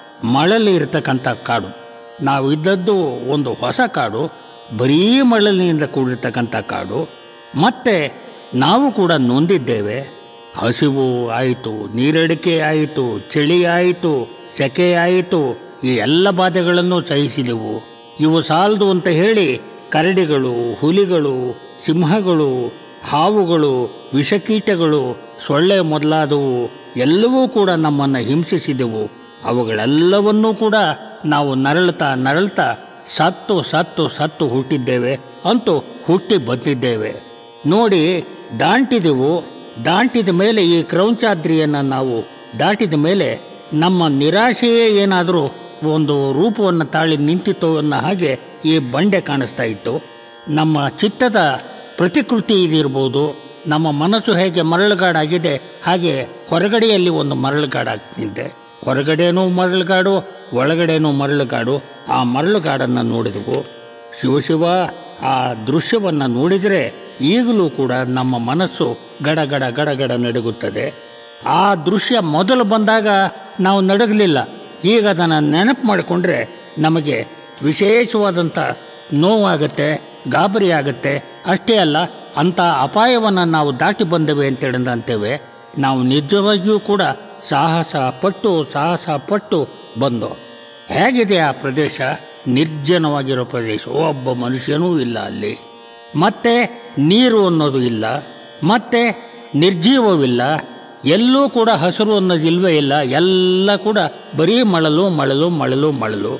ಮಳಲಿ ಇರತಕ್ಕಂಥ ಕಾಡು ನಾವು ಇದ್ದದ್ದು ಒಂದು ಹೊಸ ಕಾಡು ಬರೀ ಮಳಲಿನಿಂದ ಕೂಡಿರ್ತಕ್ಕಂಥ ಕಾಡು ಮತ್ತೆ ನಾವು ಕೂಡ ನೊಂದಿದ್ದೇವೆ ಹಸಿವು ಆಯಿತು ನೀರಡಿಕೆ ಆಯಿತು ಚಳಿ ಆಯಿತು ಸೆಕೆ ಆಯಿತು ಈ ಎಲ್ಲ ಬಾಧೆಗಳನ್ನು ಸಹಿಸಿದೆವು ಇವು ಸಾಲದು ಅಂತ ಹೇಳಿ ಕರಡಿಗಳು ಹುಲಿಗಳು ಸಿಂಹಗಳು ಹಾವುಗಳು ವಿಷಕೀಟಗಳು ಸೊಳ್ಳೆ ಮೊದಲಾದವು ಎಲ್ಲವೂ ಕೂಡ ನಮ್ಮನ್ನು ಹಿಂಸಿಸಿದೆವು ಅವುಗಳೆಲ್ಲವನ್ನೂ ಕೂಡ ನಾವು ನರಳ್ತಾ ನರಳ್ತಾ ಸತ್ತು ಸತ್ತು ಸತ್ತು ಹುಟ್ಟಿದ್ದೇವೆ ಅಂತೂ ಹುಟ್ಟಿ ಬಂದಿದ್ದೇವೆ ನೋಡಿ ದಾಂಟಿದೆವು ದಾಂಟಿದ ಮೇಲೆ ಈ ಕ್ರೌಂಚಾದ್ರಿಯನ್ನು ನಾವು ದಾಟಿದ ಮೇಲೆ ನಮ್ಮ ನಿರಾಶೆಯೇ ಏನಾದರೂ ಒಂದು ರೂಪವನ್ನು ತಾಳಿ ನಿಂತಿತ್ತು ಅನ್ನೋ ಹಾಗೆ ಈ ಬಂಡೆ ಕಾಣಿಸ್ತಾ ಇತ್ತು ನಮ್ಮ ಚಿತ್ತದ ಪ್ರತಿಕೃತಿ ಇದಿರ್ಬೋದು ನಮ್ಮ ಮನಸ್ಸು ಹೇಗೆ ಮರಳುಗಾಡಾಗಿದೆ ಹಾಗೆ ಹೊರಗಡೆಯಲ್ಲಿ ಒಂದು ಮರಳುಗಾಡಾಗ್ತಿದ್ದೆ ಹೊರಗಡೆನೂ ಮರಳುಗಾಡು ಒಳಗಡೆನೂ ಮರಳುಗಾಡು ಆ ಮರಳುಗಾಡನ್ನು ನೋಡಿದೆವು ಶಿವಶಿವ ಆ ದೃಶ್ಯವನ್ನು ನೋಡಿದರೆ ಈಗಲೂ ಕೂಡ ನಮ್ಮ ಮನಸ್ಸು ಗಡಗಡ ಗಡಗಡ ನಡುಗುತ್ತದೆ ಆ ದೃಶ್ಯ ಮೊದಲು ಬಂದಾಗ ನಾವು ನಡಗಲಿಲ್ಲ ಈಗ ಅದನ್ನು ನೆನಪು ಮಾಡಿಕೊಂಡ್ರೆ ನಮಗೆ ವಿಶೇಷವಾದಂಥ ನೋವಾಗುತ್ತೆ ಗಾಬರಿ ಆಗುತ್ತೆ ಅಷ್ಟೇ ಅಲ್ಲ ಅಂಥ ಅಪಾಯವನ್ನು ನಾವು ದಾಟಿ ಬಂದೇವೆ ಅಂತೇಳಿ ಅಂತೇವೆ ನಾವು ನಿಜವಾಗಿಯೂ ಕೂಡ ಸಾಹಸ ಪಟ್ಟು ಸಾಹಸ ಪಟ್ಟು ಬಂದು ಹೇಗಿದೆ ಆ ಪ್ರದೇಶ ನಿರ್ಜನವಾಗಿರೋ ಪ್ರದೇಶ ಒಬ್ಬ ಮನುಷ್ಯನೂ ಇಲ್ಲ ಅಲ್ಲಿ ಮತ್ತೆ ನೀರು ಅನ್ನೋದು ಇಲ್ಲ ಮತ್ತೆ ನಿರ್ಜೀವವಿಲ್ಲ ಎಲ್ಲೂ ಕೂಡ ಹಸಿರು ಅನ್ನೋದು ಇಲ್ವೇ ಇಲ್ಲ ಎಲ್ಲ ಕೂಡ ಬರೀ ಮಳಲು ಮಳಲು ಮಳಲು ಮಳಲು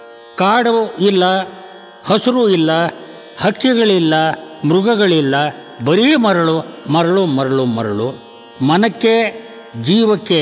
ಕಾಡು ಇಲ್ಲ ಹಸಿರು ಇಲ್ಲ ಹಕ್ಕಿಗಳಿಲ್ಲ ಮೃಗಗಳಿಲ್ಲ ಬರೀ ಮರಳು ಮರಳು ಮರಳು ಮರಳು ಮನಕ್ಕೆ ಜೀವಕ್ಕೆ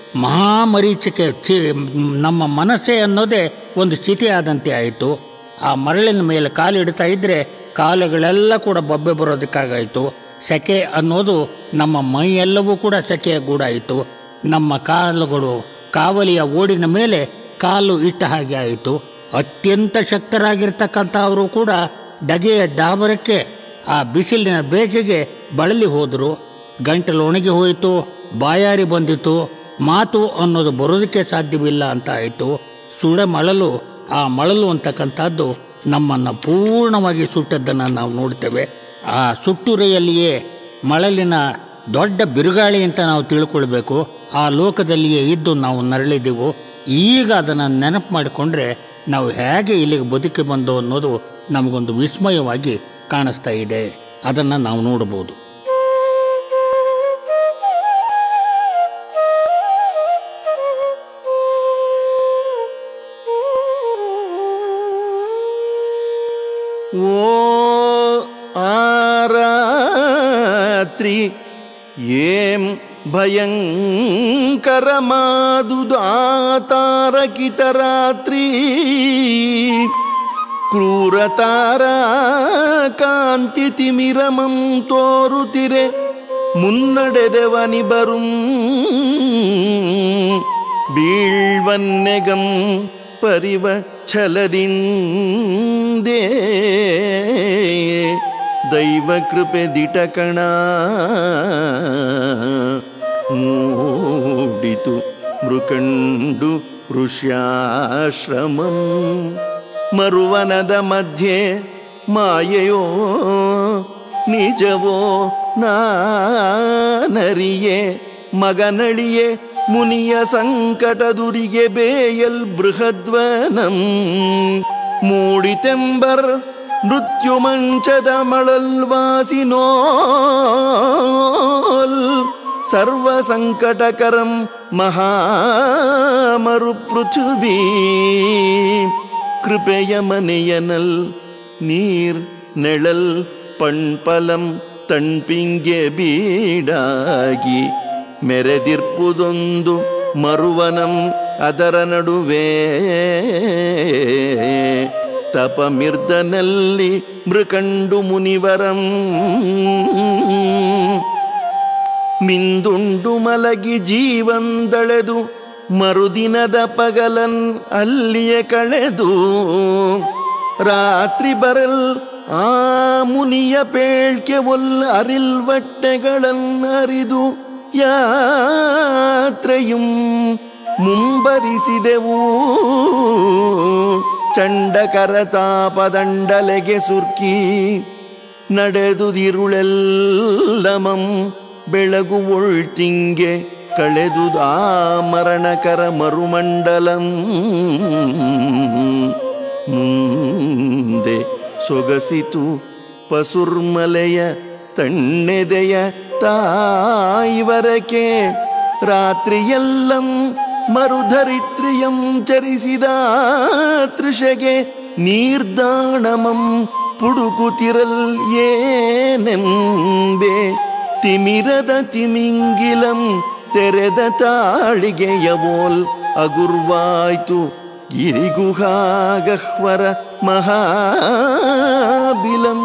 ಮಹಾಮರೀಚಿಕೆ ಚಿ ನಮ್ಮ ಮನಸ್ಸೇ ಅನ್ನೋದೇ ಒಂದು ಸ್ಥಿತಿ ಆದಂತೆ ಆಯಿತು ಆ ಮರಳಿನ ಮೇಲೆ ಕಾಲಿಡ್ತಾ ಇದ್ದರೆ ಕಾಲುಗಳೆಲ್ಲ ಕೂಡ ಬೊಬ್ಬೆ ಬರೋದಕ್ಕಾಗಾಯಿತು ಸೆಕೆ ಅನ್ನೋದು ನಮ್ಮ ಮೈಯೆಲ್ಲವೂ ಕೂಡ ಸೆಕೆಯ ಗೂಡಾಯಿತು ನಮ್ಮ ಕಾಲುಗಳು ಕಾವಲಿಯ ಓಡಿನ ಮೇಲೆ ಕಾಲು ಇಟ್ಟ ಹಾಗೆ ಆಯಿತು ಅತ್ಯಂತ ಶಕ್ತರಾಗಿರ್ತಕ್ಕಂಥವರು ಕೂಡ ಡಗೆಯ ಡಾಬರಕ್ಕೆ ಆ ಬಿಸಿಲಿನ ಬೇಗೆಗೆ ಬಳಲಿ ಹೋದರು ಗಂಟಲು ಒಣಗಿ ಹೋಯಿತು ಬಾಯಾರಿ ಬಂದಿತು ಮಾತು ಅನ್ನೋದು ಬರೋದಕ್ಕೆ ಸಾಧ್ಯವಿಲ್ಲ ಅಂತ ಆಯಿತು ಸುಡ ಮಳಲು ಆ ಮಳಲು ಅಂತಕ್ಕಂಥದ್ದು ನಮ್ಮನ್ನು ಪೂರ್ಣವಾಗಿ ಸುಟ್ಟದ್ದನ್ನು ನಾವು ನೋಡ್ತೇವೆ ಆ ಸುಟ್ಟುರೆಯಲ್ಲಿಯೇ ಮಳಲಿನ ದೊಡ್ಡ ಬಿರುಗಾಳಿ ಅಂತ ನಾವು ತಿಳ್ಕೊಳ್ಬೇಕು ಆ ಲೋಕದಲ್ಲಿಯೇ ಇದ್ದು ನಾವು ನರಳಿದೆವು ಈಗ ಅದನ್ನು ನೆನಪು ಮಾಡಿಕೊಂಡ್ರೆ ನಾವು ಹೇಗೆ ಇಲ್ಲಿಗೆ ಬದುಕಿ ಬಂದೋ ಅನ್ನೋದು ನಮಗೊಂದು ವಿಸ್ಮಯವಾಗಿ ಕಾಣಿಸ್ತಾ ಇದೆ ಅದನ್ನು ನಾವು ನೋಡಬಹುದು ಓ ಆರಾತ್ರಿ ಏಂ ಭಯಂಕರಮಾದುದು ಆತಾರಕಿತ ರಾತ್ರಿ ಕ್ರೂರತಾರ ಕಾಂತಿ ತಿಮಿರಮಂ ತೋರುತ್ತಿರೆ ಮುನ್ನಡೆದೆವನಿ ಬರುಂ ಬೀಳ್ವನ್ನೆಗಂ ಪರಿವ ಛಲದಿಂದೇ ದೈವ ಕೃಪೆ ದಿಟಕಣ ಮೂಡಿತು ಮೃಕಂಡು ಋಷ್ಯಾಶ್ರಮಂ ಮರುವನದ ಮಧ್ಯೆ ಮಾಯೆಯೋ ನಿಜವೋ ನಾನರಿಯೇ ಮಗನಳಿಯೇ ಮುನಿಯ ಸಂಕಟದುರಿಗೆ ಬೇಯಲ್ ಬೃಹದ್ವನಂ ಮೂಡಿತೆಂಬರ್ ಮೃತ್ಯು ಮಂಚದ ಮಳಲ್ವಾಸಿನೋಲ್ ಸರ್ವ ಸಂಕಟಕರಂ ಮಹಾಮರು ಪೃಥುವೀ ಕೃಪೆಯ ಮನೆಯನಲ್ ನೀರ್ ನೆಳಲ್ ಪಣ್ಪಲಂ ತಣ್ಪಿಂಗೆ ಬೀಡಾಗಿ ಮೆರೆದಿರ್ಪುದೊಂದು ಮರುವನಂ ಅದರ ನಡುವೆ ತಪಮಿರ್ದನಲ್ಲಿ ಮೃಕಂಡು ಮುನಿವರಂ ಮಿಂದುಂಡು ಮಲಗಿ ಜೀವಂದಳೆದು ಮರುದಿನದ ಪಗಲನ್ ಅಲ್ಲಿಯೇ ಕಳೆದು ರಾತ್ರಿ ಬರಲ್ ಆ ಮುನಿಯ ಪೇಳ್ಕೆ ಒಲ್ ಅರಿಲ್ವಟ್ಟೆಗಳನ್ ಅರಿದು ಯಾತ್ರೆಯುಂ ಮುಂಬರಿಸಿದೆವು ಚಂಡಕರತಾಪದಂಡಲೆಗೆ ಸುರ್ಕಿ ನಡೆದುದಿರುಳೆಲ್ಲಮಂ ಬೆಳಗು ಒಳ್ತಿಂಗೆ ಕಳೆದು ಆ ಮರಣಕರ ಮರುಮಂಡಲಂ ಮುಂದೆ ಸೊಗಸಿತು ಪಸುರ್ಮಲೆಯ ತಣ್ಣೆದೆಯ ತಾಯಿವರಕೆ ರಾತ್ರಿಯೆಲ್ಲಂ ಮರುಧರಿತ್ರಿಯಂ ಚರಿಸಿದ ತೃಷಗೆ ನೀರ್ದಾಣಮಂ ಪುಡುಕುತಿರಲ್ ಏನೆಂಬೆ ತಿಮಿರದ ತಿಮಿಂಗಿಲಂ ತೆರೆದ ತಾಳಿಗೆಯವೋಲ್ ಅಗುರ್ವಾಯ್ತು ಗಿರಿಗುಹಾಗಹ್ವರ ಮಹಾಬಿಲಂ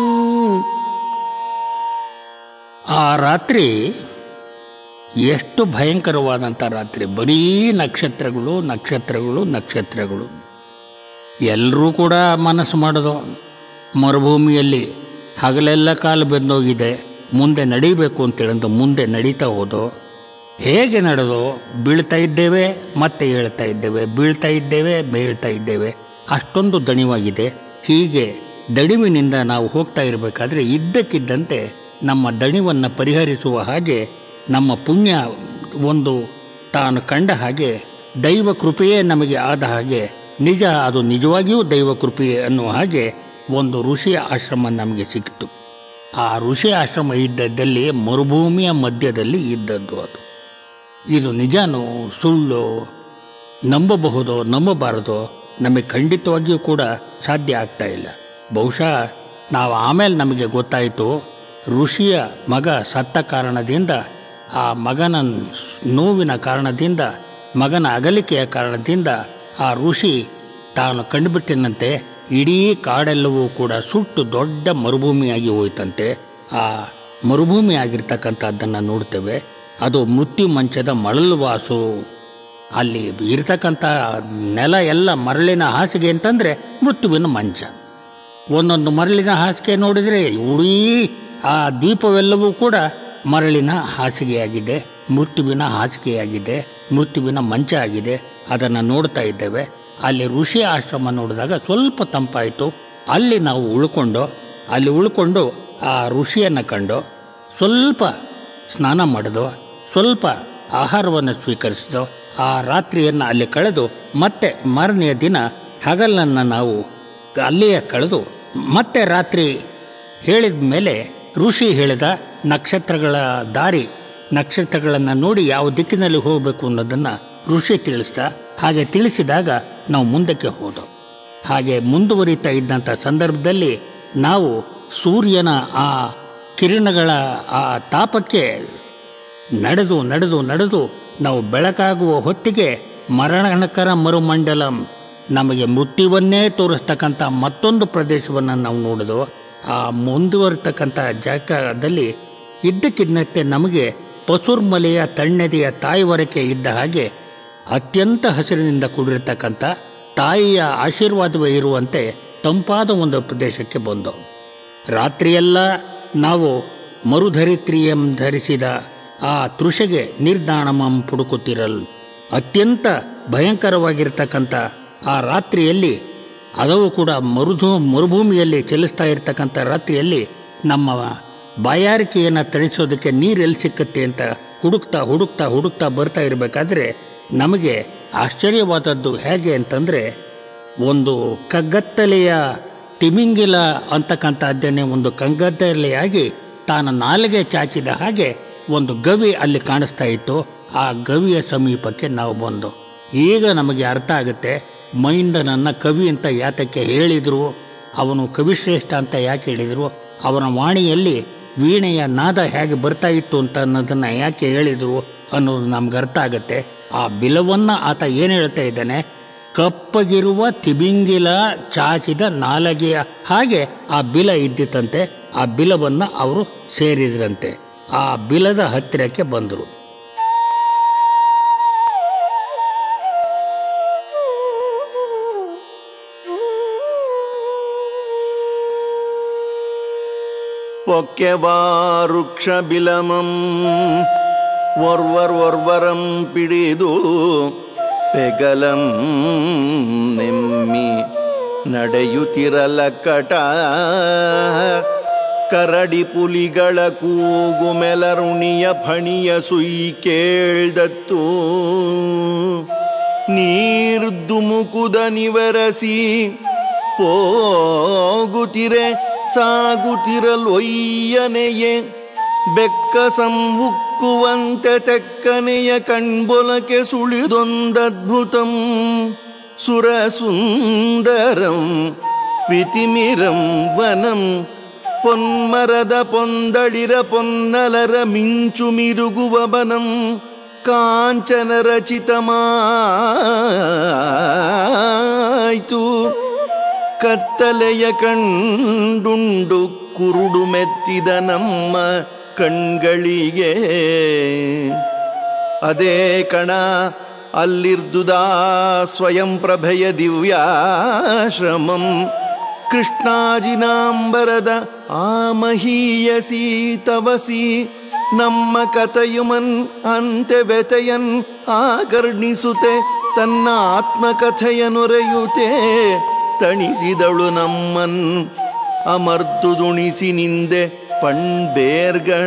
ಆ ರಾತ್ರಿ ಎಷ್ಟು ಭಯಂಕರವಾದಂಥ ರಾತ್ರಿ ಬರೀ ನಕ್ಷತ್ರಗಳು ನಕ್ಷತ್ರಗಳು ನಕ್ಷತ್ರಗಳು ಎಲ್ಲರೂ ಕೂಡ ಮನಸ್ಸು ಮಾಡೋದು ಮರುಭೂಮಿಯಲ್ಲಿ ಹಗಲೆಲ್ಲ ಕಾಲು ಬೆಂದೋಗಿದೆ ಮುಂದೆ ನಡಿಬೇಕು ಅಂತೇಳಂತ ಮುಂದೆ ನಡೀತಾ ಹೋದೋ ಹೇಗೆ ನಡೆದೋ ಬೀಳ್ತಾ ಇದ್ದೇವೆ ಮತ್ತೆ ಹೇಳ್ತಾ ಇದ್ದೇವೆ ಬೀಳ್ತಾ ಇದ್ದೇವೆ ಬೀಳ್ತಾ ಇದ್ದೇವೆ ಅಷ್ಟೊಂದು ದಣಿವಾಗಿದೆ ಹೀಗೆ ದಣಿವಿನಿಂದ ನಾವು ಹೋಗ್ತಾ ಇರಬೇಕಾದ್ರೆ ಇದ್ದಕ್ಕಿದ್ದಂತೆ ನಮ್ಮ ದಣಿವನ್ನು ಪರಿಹರಿಸುವ ಹಾಗೆ ನಮ್ಮ ಪುಣ್ಯ ಒಂದು ತಾನು ಕಂಡ ಹಾಗೆ ದೈವ ಕೃಪೆಯೇ ನಮಗೆ ಆದ ಹಾಗೆ ನಿಜ ಅದು ನಿಜವಾಗಿಯೂ ದೈವ ಕೃಪೆಯೇ ಅನ್ನುವ ಹಾಗೆ ಒಂದು ಋಷಿಯ ಆಶ್ರಮ ನಮಗೆ ಸಿಕ್ತು ಆ ಋಷಿ ಆಶ್ರಮ ಇದ್ದದ್ದಲ್ಲಿ ಮರುಭೂಮಿಯ ಮಧ್ಯದಲ್ಲಿ ಇದ್ದದ್ದು ಅದು ಇದು ನಿಜನೋ ಸುಳ್ಳು ನಂಬಬಹುದೋ ನಂಬಬಾರದೋ ನಮಗೆ ಖಂಡಿತವಾಗಿಯೂ ಕೂಡ ಸಾಧ್ಯ ಆಗ್ತಾ ಇಲ್ಲ ಬಹುಶಃ ನಾವು ಆಮೇಲೆ ನಮಗೆ ಗೊತ್ತಾಯಿತು ಋಷಿಯ ಮಗ ಸತ್ತ ಕಾರಣದಿಂದ ಆ ಮಗನ ನೋವಿನ ಕಾರಣದಿಂದ ಮಗನ ಅಗಲಿಕೆಯ ಕಾರಣದಿಂದ ಆ ಋಷಿ ತಾನು ಕಂಡುಬಿಟ್ಟಿನಂತೆ ಇಡೀ ಕಾಡೆಲ್ಲವೂ ಕೂಡ ಸುಟ್ಟು ದೊಡ್ಡ ಮರುಭೂಮಿಯಾಗಿ ಹೋಯ್ತಂತೆ ಆ ಮರುಭೂಮಿ ಆಗಿರ್ತಕ್ಕಂಥದ್ದನ್ನು ನೋಡ್ತೇವೆ ಅದು ಮೃತ್ಯು ಮಂಚದ ಮಳಲ್ವಾಸು ಅಲ್ಲಿ ಇರ್ತಕ್ಕಂಥ ನೆಲ ಎಲ್ಲ ಮರಳಿನ ಹಾಸಿಗೆ ಅಂತಂದರೆ ಮೃತ್ಯುವಿನ ಮಂಚ ಒಂದೊಂದು ಮರಳಿನ ಹಾಸಿಗೆ ನೋಡಿದರೆ ಉಡೀ ಆ ದ್ವೀಪವೆಲ್ಲವೂ ಕೂಡ ಮರಳಿನ ಹಾಸಿಗೆಯಾಗಿದೆ ಮೃತ್ಯುವಿನ ಹಾಸಿಗೆಯಾಗಿದೆ ಮೃತ್ಯುವಿನ ಮಂಚ ಆಗಿದೆ ಅದನ್ನು ನೋಡ್ತಾ ಇದ್ದೇವೆ ಅಲ್ಲಿ ಋಷಿ ಆಶ್ರಮ ನೋಡಿದಾಗ ಸ್ವಲ್ಪ ತಂಪಾಯಿತು ಅಲ್ಲಿ ನಾವು ಉಳ್ಕೊಂಡು ಅಲ್ಲಿ ಉಳ್ಕೊಂಡು ಆ ಋಷಿಯನ್ನು ಕಂಡು ಸ್ವಲ್ಪ ಸ್ನಾನ ಮಾಡಿದೋ ಸ್ವಲ್ಪ ಆಹಾರವನ್ನು ಸ್ವೀಕರಿಸಿದೋ ಆ ರಾತ್ರಿಯನ್ನು ಅಲ್ಲಿ ಕಳೆದು ಮತ್ತೆ ಮಾರನೆಯ ದಿನ ಹಗಲನ್ನು ನಾವು ಅಲ್ಲಿಯೇ ಕಳೆದು ಮತ್ತೆ ರಾತ್ರಿ ಹೇಳಿದ ಮೇಲೆ ಋಷಿ ಹೇಳಿದ ನಕ್ಷತ್ರಗಳ ದಾರಿ ನಕ್ಷತ್ರಗಳನ್ನು ನೋಡಿ ಯಾವ ದಿಕ್ಕಿನಲ್ಲಿ ಹೋಗಬೇಕು ಅನ್ನೋದನ್ನು ಋಷಿ ತಿಳಿಸ್ದ ಹಾಗೆ ತಿಳಿಸಿದಾಗ ನಾವು ಮುಂದಕ್ಕೆ ಹೋದೋ ಹಾಗೆ ಮುಂದುವರಿತಾ ಇದ್ದಂಥ ಸಂದರ್ಭದಲ್ಲಿ ನಾವು ಸೂರ್ಯನ ಆ ಕಿರಣಗಳ ಆ ತಾಪಕ್ಕೆ ನಡೆದು ನಡೆದು ನಡೆದು ನಾವು ಬೆಳಕಾಗುವ ಹೊತ್ತಿಗೆ ಮರಣಕರ ಮರುಮಂಡಲಂ ನಮಗೆ ಮೃತ್ಯುವನ್ನೇ ತೋರಿಸ್ತಕ್ಕಂಥ ಮತ್ತೊಂದು ಪ್ರದೇಶವನ್ನು ನಾವು ನೋಡಿದ್ವು ಆ ಮುಂದುವರಿತಕ್ಕಂಥ ಜಾಗದಲ್ಲಿ ಇದ್ದಕ್ಕಿದ್ದಂತೆ ನಮಗೆ ಪಸುರ್ಮಲೆಯ ತಣ್ಣೆದೆಯ ತಾಯಿವರಕೆ ಇದ್ದ ಹಾಗೆ ಅತ್ಯಂತ ಹಸಿರಿನಿಂದ ಕೂಡಿರ್ತಕ್ಕಂಥ ತಾಯಿಯ ಆಶೀರ್ವಾದವೇ ಇರುವಂತೆ ತಂಪಾದ ಒಂದು ಪ್ರದೇಶಕ್ಕೆ ಬಂದವು ರಾತ್ರಿಯೆಲ್ಲ ನಾವು ಮರುಧರಿತ್ರಿಯಂ ಧರಿಸಿದ ಆ ತೃಷೆಗೆ ನಿರ್ದಾಣಮಂ ಪುಡುಕುತ್ತಿರಲ್ ಅತ್ಯಂತ ಭಯಂಕರವಾಗಿರ್ತಕ್ಕಂಥ ಆ ರಾತ್ರಿಯಲ್ಲಿ ಅದವು ಕೂಡ ಮರುಧು ಮರುಭೂಮಿಯಲ್ಲಿ ಚಲಿಸ್ತಾ ಇರ್ತಕ್ಕಂಥ ರಾತ್ರಿಯಲ್ಲಿ ನಮ್ಮ ಬಾಯಾರಿಕೆಯನ್ನು ತಣಿಸೋದಕ್ಕೆ ನೀರೆಲ್ಲಿ ಸಿಕ್ಕತ್ತೆ ಅಂತ ಹುಡುಕ್ತಾ ಹುಡುಕ್ತಾ ಹುಡುಕ್ತಾ ಬರ್ತಾ ಇರಬೇಕಾದ್ರೆ ನಮಗೆ ಆಶ್ಚರ್ಯವಾದದ್ದು ಹೇಗೆ ಅಂತಂದರೆ ಒಂದು ಕಗ್ಗತ್ತಲೆಯ ತಿಮಿಂಗಿಲ ಅಂತಕ್ಕಂಥದ್ದನ್ನೇ ಒಂದು ಕಂಗದ್ದಲೆಯಾಗಿ ತಾನು ನಾಲಿಗೆ ಚಾಚಿದ ಹಾಗೆ ಒಂದು ಗವಿ ಅಲ್ಲಿ ಕಾಣಿಸ್ತಾ ಇತ್ತು ಆ ಗವಿಯ ಸಮೀಪಕ್ಕೆ ನಾವು ಬಂದು ಈಗ ನಮಗೆ ಅರ್ಥ ಆಗುತ್ತೆ ಮೈಂದನನ್ನು ಕವಿ ಅಂತ ಯಾತಕ್ಕೆ ಹೇಳಿದರು ಅವನು ಕವಿಶ್ರೇಷ್ಠ ಅಂತ ಯಾಕೆ ಹೇಳಿದರು ಅವನ ವಾಣಿಯಲ್ಲಿ ವೀಣೆಯ ನಾದ ಹೇಗೆ ಬರ್ತಾ ಇತ್ತು ಅಂತ ಅನ್ನೋದನ್ನು ಯಾಕೆ ಹೇಳಿದರು ಅನ್ನೋದು ನಮ್ಗೆ ಅರ್ಥ ಆಗುತ್ತೆ ಆ ಬಿಲವನ್ನು ಆತ ಏನು ಹೇಳ್ತಾ ಇದ್ದಾನೆ ಕಪ್ಪಗಿರುವ ತಿಬಿಂಗಿಲ ಚಾಚಿದ ನಾಲಗೆಯ ಹಾಗೆ ಆ ಬಿಲ ಇದ್ದಿತ್ತಂತೆ ಆ ಬಿಲವನ್ನು ಅವರು ಸೇರಿದ್ರಂತೆ ಆ ಬಿಲದ ಹತ್ತಿರಕ್ಕೆ ಬಂದರು ಪೊಕ್ಕೆವಾರುಕ್ಷ ಬಿಲಮಂ ಒರ್ವರ್ ಒರ್ವರಂ ಪಿಡಿದು ಪೆಗಲಂ ನೆಮ್ಮಿ ನಡೆಯುತ್ತಿರಲ ಕಟ ಕರಡಿ ಪುಲಿಗಳ ಕೂಗು ಮೆಲರುಣಿಯ ಫಣಿಯ ಸುಯಿ ಕೇಳ್ದತ್ತು ನೀರ್ದುಮುಕುದ ನಿವರಸಿ ಹೋಗುತ್ತಿರೆ ಸಾಗುತ್ತಿರಲೊಯ್ಯನೆಯೇ ಬೆಕ್ಕ ಸಂವುಕ್ಕುವಂತೆ ತೆಕ್ಕನೆಯ ಕಣ್ಬೊಲಕೆ ಸುಳಿದೊಂದದ್ಭುತಂ ಸುರಸುಂದರಂ ವಿತಿಮಿರಂ ವನಂ ಪೊನ್ಮರದ ಪೊಂದಳಿರ ಪೊನ್ನಲರ ಮಿಂಚು ಮಿರುಗುವ ಬನಂ ಕಾಂಚನ ರಚಿತಮಾಯ್ತು ಕತ್ತಲೆಯ ಕಂಡುಂಡು ಕುರುಡು ಮೆತ್ತಿದ ನಮ್ಮ ಕಣ್ಗಳಿಗೆ ಅದೇ ಕಣ ಅಲ್ಲಿರ್ದುದಾ ಸ್ವಯಂ ಪ್ರಭೆಯ ದಿವ್ಯಾಶ್ರಮಂ ಕೃಷ್ಣಾಜಿನಾಂಬರದ ಆ ಮಹೀಯಸಿ ತವಸಿ ನಮ್ಮ ಕಥೆಯುಮನ್ ಅಂತೆ ವ್ಯತೆಯನ್ ಆಕರ್ಣಿಸುತ್ತೆ ತನ್ನ ಆತ್ಮಕಥೆಯನೊರೆಯುತ್ತೆ ತಣಿಸಿದಳು ನಮ್ಮನ್ ಅಮರ್ದುದುಣಿಸಿ ನಿಂದೆ ಪಣ್ಬೇರ್ಗಳ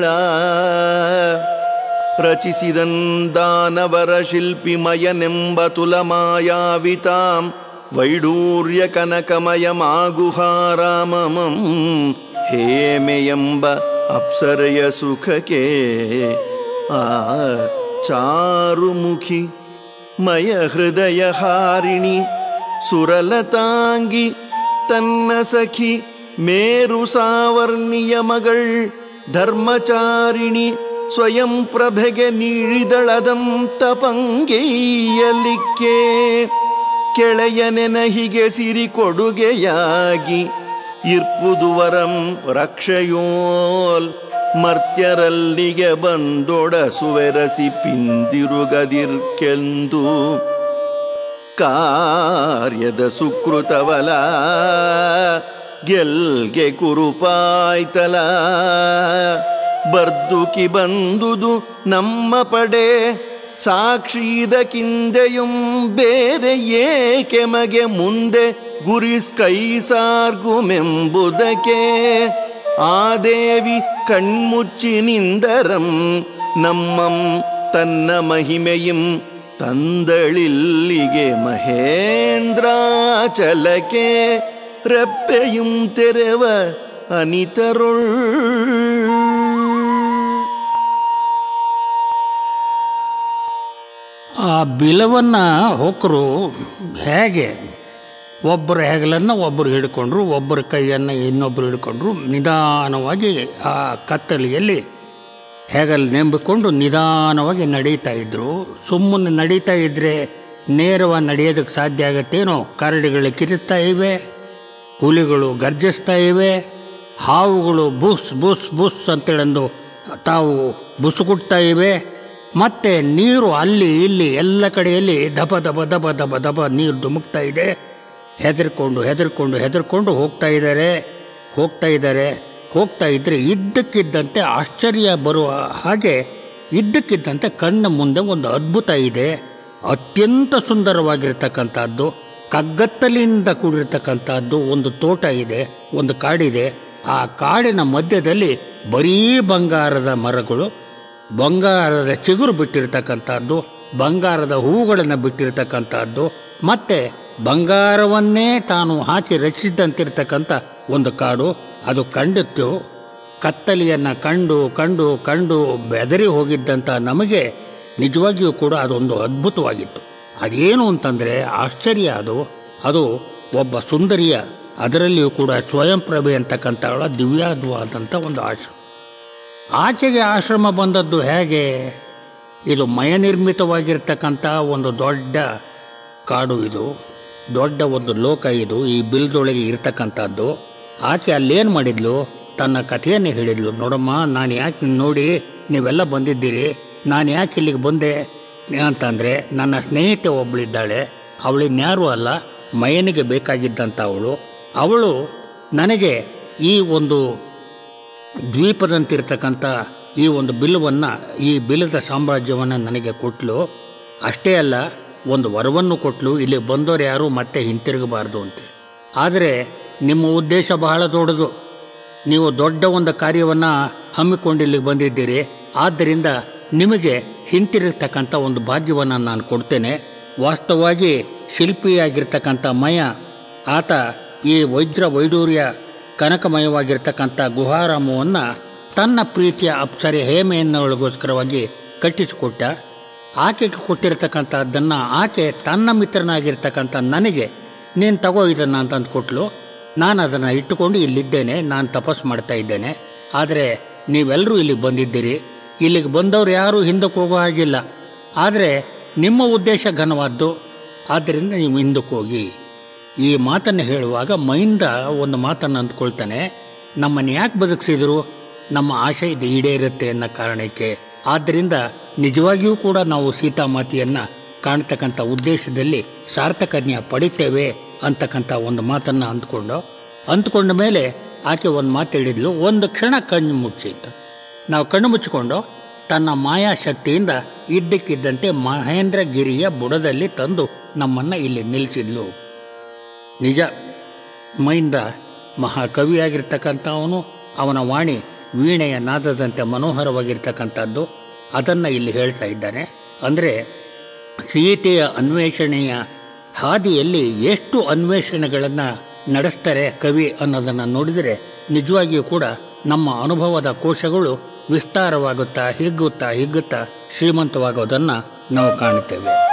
ರಚಿಸಿದನ್ ದಾನವರ ಶಿಲ್ಪಿಮಯನೆಂಬ ತುಲಮಾಯಾವಿತಾಂ ವೈಡೂರ್ಯ ಕನಕಮಯಮಾಗುಹಾರಾಮಮಂ ಹೇಮೆಯೆಂಬ ಅಪ್ಸರೆಯ ಸುಖಕ್ಕೆ ಆ ಚಾರುಮುಖಿ ಮಯ ಹೃದಯ ಹಾರಿಣಿ ಸುರಲತಾಂಗಿ ತನ್ನ ಸಖಿ ಮೇರು ಸಾವರ್ಣಿಯ ಮಗಳ್ ಧರ್ಮಚಾರಿಣಿ ಸ್ವಯಂ ಪ್ರಭೆಗೆ ನೀಡಿದಳದಂ ತಪಂಗೈಯಲಿಕ್ಕೆ ಕೆಳೆಯನೆನಹಿಗೆ ಸಿರಿ ಕೊಡುಗೆಯಾಗಿ ಇರ್ಪುದು ವರಂ ರಕ್ಷಯೋಲ್ ಮರ್ತ್ಯರಲ್ಲಿಗೆ ಬಂದೊಡ ಸುವೆರಸಿ ಪಿಂದಿರುಗದಿರ್ಕೆಂದು ಕಾರ್ಯದ ಸುಕೃತವಲ ಗೆಲ್ಗೆ ಕುರುಪಾಯ್ತಲ ಬರ್ದುಕಿ ಬಂದುದು ನಮ್ಮ ಪಡೆ ಸಾಕ್ಷೀದಕ್ಕಿಂದೆಯುಂ ಬೇರೆ ಏಕೆ ಮಗೆ ಮುಂದೆ ಗುರಿಸ್ ಕೈಸಾರ್ಗುಮೆಂಬುದಕ್ಕೆ ಆ ದೇವಿ ಕಣ್ಮುಚ್ಚಿ ನಿಂದರಂ ನಮ್ಮಂ ತನ್ನ ಮಹಿಮೆಯಂ തന്തളില്ലിಗೆ മഹേന്ദ്രാചലക്കെ റെപ്പയും തെരവ അനിതരുൾ ಆ ಬಿಲವನ್ನು ಹೊಕ್ಕರು ಹೇಗೆ ಒಬ್ಬರ ಹೆಗಲನ್ನು ಒಬ್ಬರು ಹಿಡ್ಕೊಂಡ್ರು ಒಬ್ಬರ ಕೈಯನ್ನು ಇನ್ನೊಬ್ಬರು ಹಿಡ್ಕೊಂಡ್ರು ನಿಧಾನವಾಗಿ ಆ ಕತ್ತಲಿಯಲ್ಲಿ ಹೆಗಲು ನೆಂಬಿಕೊಂಡು ನಿಧಾನವಾಗಿ ನಡೀತಾ ಇದ್ರು ಸುಮ್ಮನೆ ನಡೀತಾ ಇದ್ದರೆ ನೇರವಾಗಿ ನಡೆಯೋದಕ್ಕೆ ಸಾಧ್ಯ ಆಗತ್ತೇನೋ ಕರಡಿಗಳು ಕಿರಿಸ್ತಾ ಇವೆ ಹುಲಿಗಳು ಗರ್ಜಿಸ್ತಾ ಇವೆ ಹಾವುಗಳು ಬುಸ್ ಬುಸ್ ಬುಸ್ ಅಂತೇಳಂದು ತಾವು ಬುಸುಗುಟ್ತಾ ಇವೆ ಮತ್ತೆ ನೀರು ಅಲ್ಲಿ ಇಲ್ಲಿ ಎಲ್ಲ ಕಡೆಯಲ್ಲಿ ದಬ ದಬ ದಬ ದಬ ದಬ ನೀರು ಧುಮುಕ್ತಾ ಇದೆ ಹೆದರ್ಕೊಂಡು ಹೆದರ್ಕೊಂಡು ಹೆದರ್ಕೊಂಡು ಹೋಗ್ತಾ ಇದ್ದಾರೆ ಹೋಗ್ತಾ ಇದ್ದಾರೆ ಹೋಗ್ತಾ ಇದ್ದರೆ ಇದ್ದಕ್ಕಿದ್ದಂತೆ ಆಶ್ಚರ್ಯ ಬರುವ ಹಾಗೆ ಇದ್ದಕ್ಕಿದ್ದಂತೆ ಕಣ್ಣ ಮುಂದೆ ಒಂದು ಅದ್ಭುತ ಇದೆ ಅತ್ಯಂತ ಸುಂದರವಾಗಿರ್ತಕ್ಕಂಥದ್ದು ಕಗ್ಗತ್ತಲಿಂದ ಕೂಡಿರ್ತಕ್ಕಂಥದ್ದು ಒಂದು ತೋಟ ಇದೆ ಒಂದು ಕಾಡಿದೆ ಆ ಕಾಡಿನ ಮಧ್ಯದಲ್ಲಿ ಬರೀ ಬಂಗಾರದ ಮರಗಳು ಬಂಗಾರದ ಚಿಗುರು ಬಿಟ್ಟಿರ್ತಕ್ಕಂಥದ್ದು ಬಂಗಾರದ ಹೂಗಳನ್ನು ಬಿಟ್ಟಿರ್ತಕ್ಕಂಥದ್ದು ಮತ್ತೆ ಬಂಗಾರವನ್ನೇ ತಾನು ಹಾಕಿ ರಚಿಸಿದಂತಿರ್ತಕ್ಕಂಥ ಒಂದು ಕಾಡು ಅದು ಕಂಡಿತ್ತು ಕತ್ತಲಿಯನ್ನು ಕಂಡು ಕಂಡು ಕಂಡು ಬೆದರಿ ಹೋಗಿದ್ದಂಥ ನಮಗೆ ನಿಜವಾಗಿಯೂ ಕೂಡ ಅದೊಂದು ಅದ್ಭುತವಾಗಿತ್ತು ಅದೇನು ಅಂತಂದರೆ ಆಶ್ಚರ್ಯ ಅದು ಅದು ಒಬ್ಬ ಸುಂದರಿಯ ಅದರಲ್ಲಿಯೂ ಕೂಡ ಸ್ವಯಂ ಪ್ರಭೆ ಅಂತಕ್ಕಂಥವಳ ದಿವ್ಯಾದ್ವಾದಂಥ ಒಂದು ಆಶ್ರಮ ಆಕೆಗೆ ಆಶ್ರಮ ಬಂದದ್ದು ಹೇಗೆ ಇದು ಮಯನಿರ್ಮಿತವಾಗಿರ್ತಕ್ಕಂಥ ಒಂದು ದೊಡ್ಡ ಕಾಡು ಇದು ದೊಡ್ಡ ಒಂದು ಲೋಕ ಇದು ಈ ಬಿಲ್ದೊಳಗೆ ಇರ್ತಕ್ಕಂಥದ್ದು ಆಕೆ ಅಲ್ಲೇನು ಮಾಡಿದ್ಲು ತನ್ನ ಕಥೆಯನ್ನು ಹೇಳಿದ್ಲು ನೋಡಮ್ಮ ನಾನು ಯಾಕೆ ನೋಡಿ ನೀವೆಲ್ಲ ಬಂದಿದ್ದೀರಿ ನಾನು ಯಾಕೆ ಇಲ್ಲಿಗೆ ಬಂದೆ ಅಂತಂದರೆ ನನ್ನ ಸ್ನೇಹಿತೆ ಒಬ್ಬಳಿದ್ದಾಳೆ ಅವಳಿನ್ಯಾರೂ ಅಲ್ಲ ಮಯನಿಗೆ ಬೇಕಾಗಿದ್ದಂಥ ಅವಳು ಅವಳು ನನಗೆ ಈ ಒಂದು ದ್ವೀಪದಂತಿರ್ತಕ್ಕಂಥ ಈ ಒಂದು ಬಿಲ್ಲವನ್ನು ಈ ಬಿಲ್ಲದ ಸಾಮ್ರಾಜ್ಯವನ್ನು ನನಗೆ ಕೊಟ್ಟಲು ಅಷ್ಟೇ ಅಲ್ಲ ಒಂದು ವರವನ್ನು ಕೊಟ್ಟಲು ಇಲ್ಲಿ ಬಂದವರು ಯಾರೂ ಮತ್ತೆ ಹಿಂತಿರುಗಬಾರ್ದು ಅಂತೇಳಿ ಆದರೆ ನಿಮ್ಮ ಉದ್ದೇಶ ಬಹಳ ದೊಡ್ಡದು ನೀವು ದೊಡ್ಡ ಒಂದು ಕಾರ್ಯವನ್ನು ಹಮ್ಮಿಕೊಂಡು ಇಲ್ಲಿಗೆ ಬಂದಿದ್ದೀರಿ ಆದ್ದರಿಂದ ನಿಮಗೆ ಹಿಂತಿರುಗತಕ್ಕಂಥ ಒಂದು ಭಾಗ್ಯವನ್ನು ನಾನು ಕೊಡ್ತೇನೆ ವಾಸ್ತವವಾಗಿ ಶಿಲ್ಪಿಯಾಗಿರ್ತಕ್ಕಂಥ ಮಯ ಆತ ಈ ವಜ್ರ ವೈಡೂರ್ಯ ಕನಕಮಯವಾಗಿರ್ತಕ್ಕಂಥ ಗುಹಾರಾಮವನ್ನು ತನ್ನ ಪ್ರೀತಿಯ ಅಪ್ಸರೆ ಹೇಮೆಯನ್ನೊಳಗೋಸ್ಕರವಾಗಿ ಕಟ್ಟಿಸಿಕೊಟ್ಟ ಆಕೆಗೆ ಕೊಟ್ಟಿರ್ತಕ್ಕಂಥದ್ದನ್ನು ಆಕೆ ತನ್ನ ಮಿತ್ರನಾಗಿರ್ತಕ್ಕಂಥ ನನಗೆ ನೀನು ತಗೋ ಇದನ್ನು ಅಂತಂದು ಕೊಟ್ಲು ನಾನು ಅದನ್ನು ಇಟ್ಟುಕೊಂಡು ಇಲ್ಲಿದ್ದೇನೆ ನಾನು ತಪಸ್ಸು ಮಾಡ್ತಾ ಇದ್ದೇನೆ ಆದರೆ ನೀವೆಲ್ಲರೂ ಇಲ್ಲಿಗೆ ಬಂದಿದ್ದೀರಿ ಇಲ್ಲಿಗೆ ಬಂದವರು ಯಾರೂ ಹಿಂದಕ್ಕೆ ಹೋಗೋ ಹಾಗಿಲ್ಲ ಆದರೆ ನಿಮ್ಮ ಉದ್ದೇಶ ಘನವಾದ್ದು ಆದ್ದರಿಂದ ನೀವು ಹಿಂದಕ್ಕೆ ಹೋಗಿ ಈ ಮಾತನ್ನು ಹೇಳುವಾಗ ಮೈಂದ ಒಂದು ಮಾತನ್ನು ಅಂದ್ಕೊಳ್ತಾನೆ ನಮ್ಮನ್ನು ಯಾಕೆ ಬದುಕಿಸಿದ್ರು ನಮ್ಮ ಆಶೆ ಇದು ಈಡೇರುತ್ತೆ ಅನ್ನೋ ಕಾರಣಕ್ಕೆ ಆದ್ದರಿಂದ ನಿಜವಾಗಿಯೂ ಕೂಡ ನಾವು ಸೀತಾಮಾತೆಯನ್ನು ಕಾಣ್ತಕ್ಕಂಥ ಉದ್ದೇಶದಲ್ಲಿ ಸಾರ್ಥಕನ್ಯ ಪಡಿತೇವೆ ಅಂತಕ್ಕಂಥ ಒಂದು ಮಾತನ್ನು ಅಂದ್ಕೊಂಡು ಅಂದ್ಕೊಂಡ ಮೇಲೆ ಆಕೆ ಒಂದು ಮಾತು ಹೇಳಿದ್ಲು ಒಂದು ಕ್ಷಣ ಕಣ್ಣು ಮುಚ್ಚಿ ಅಂತ ನಾವು ಕಣ್ಣು ಮುಚ್ಚಿಕೊಂಡು ತನ್ನ ಮಾಯಾಶಕ್ತಿಯಿಂದ ಇದ್ದಕ್ಕಿದ್ದಂತೆ ಮಹೇಂದ್ರಗಿರಿಯ ಬುಡದಲ್ಲಿ ತಂದು ನಮ್ಮನ್ನು ಇಲ್ಲಿ ನಿಲ್ಲಿಸಿದ್ಲು ನಿಜ ಮೈಂದ ಮಹಾಕವಿಯಾಗಿರ್ತಕ್ಕಂಥವನು ಅವನ ವಾಣಿ ವೀಣೆಯ ನಾದದಂತೆ ಮನೋಹರವಾಗಿರ್ತಕ್ಕಂಥದ್ದು ಅದನ್ನು ಇಲ್ಲಿ ಹೇಳ್ತಾ ಇದ್ದಾನೆ ಅಂದರೆ ಸೀತೆಯ ಅನ್ವೇಷಣೆಯ ಹಾದಿಯಲ್ಲಿ ಎಷ್ಟು ಅನ್ವೇಷಣೆಗಳನ್ನು ನಡೆಸ್ತಾರೆ ಕವಿ ಅನ್ನೋದನ್ನು ನೋಡಿದರೆ ನಿಜವಾಗಿಯೂ ಕೂಡ ನಮ್ಮ ಅನುಭವದ ಕೋಶಗಳು ವಿಸ್ತಾರವಾಗುತ್ತಾ ಹಿಗ್ಗುತ್ತಾ ಹಿಗ್ಗುತ್ತಾ ಶ್ರೀಮಂತವಾಗೋದನ್ನು ನಾವು ಕಾಣುತ್ತೇವೆ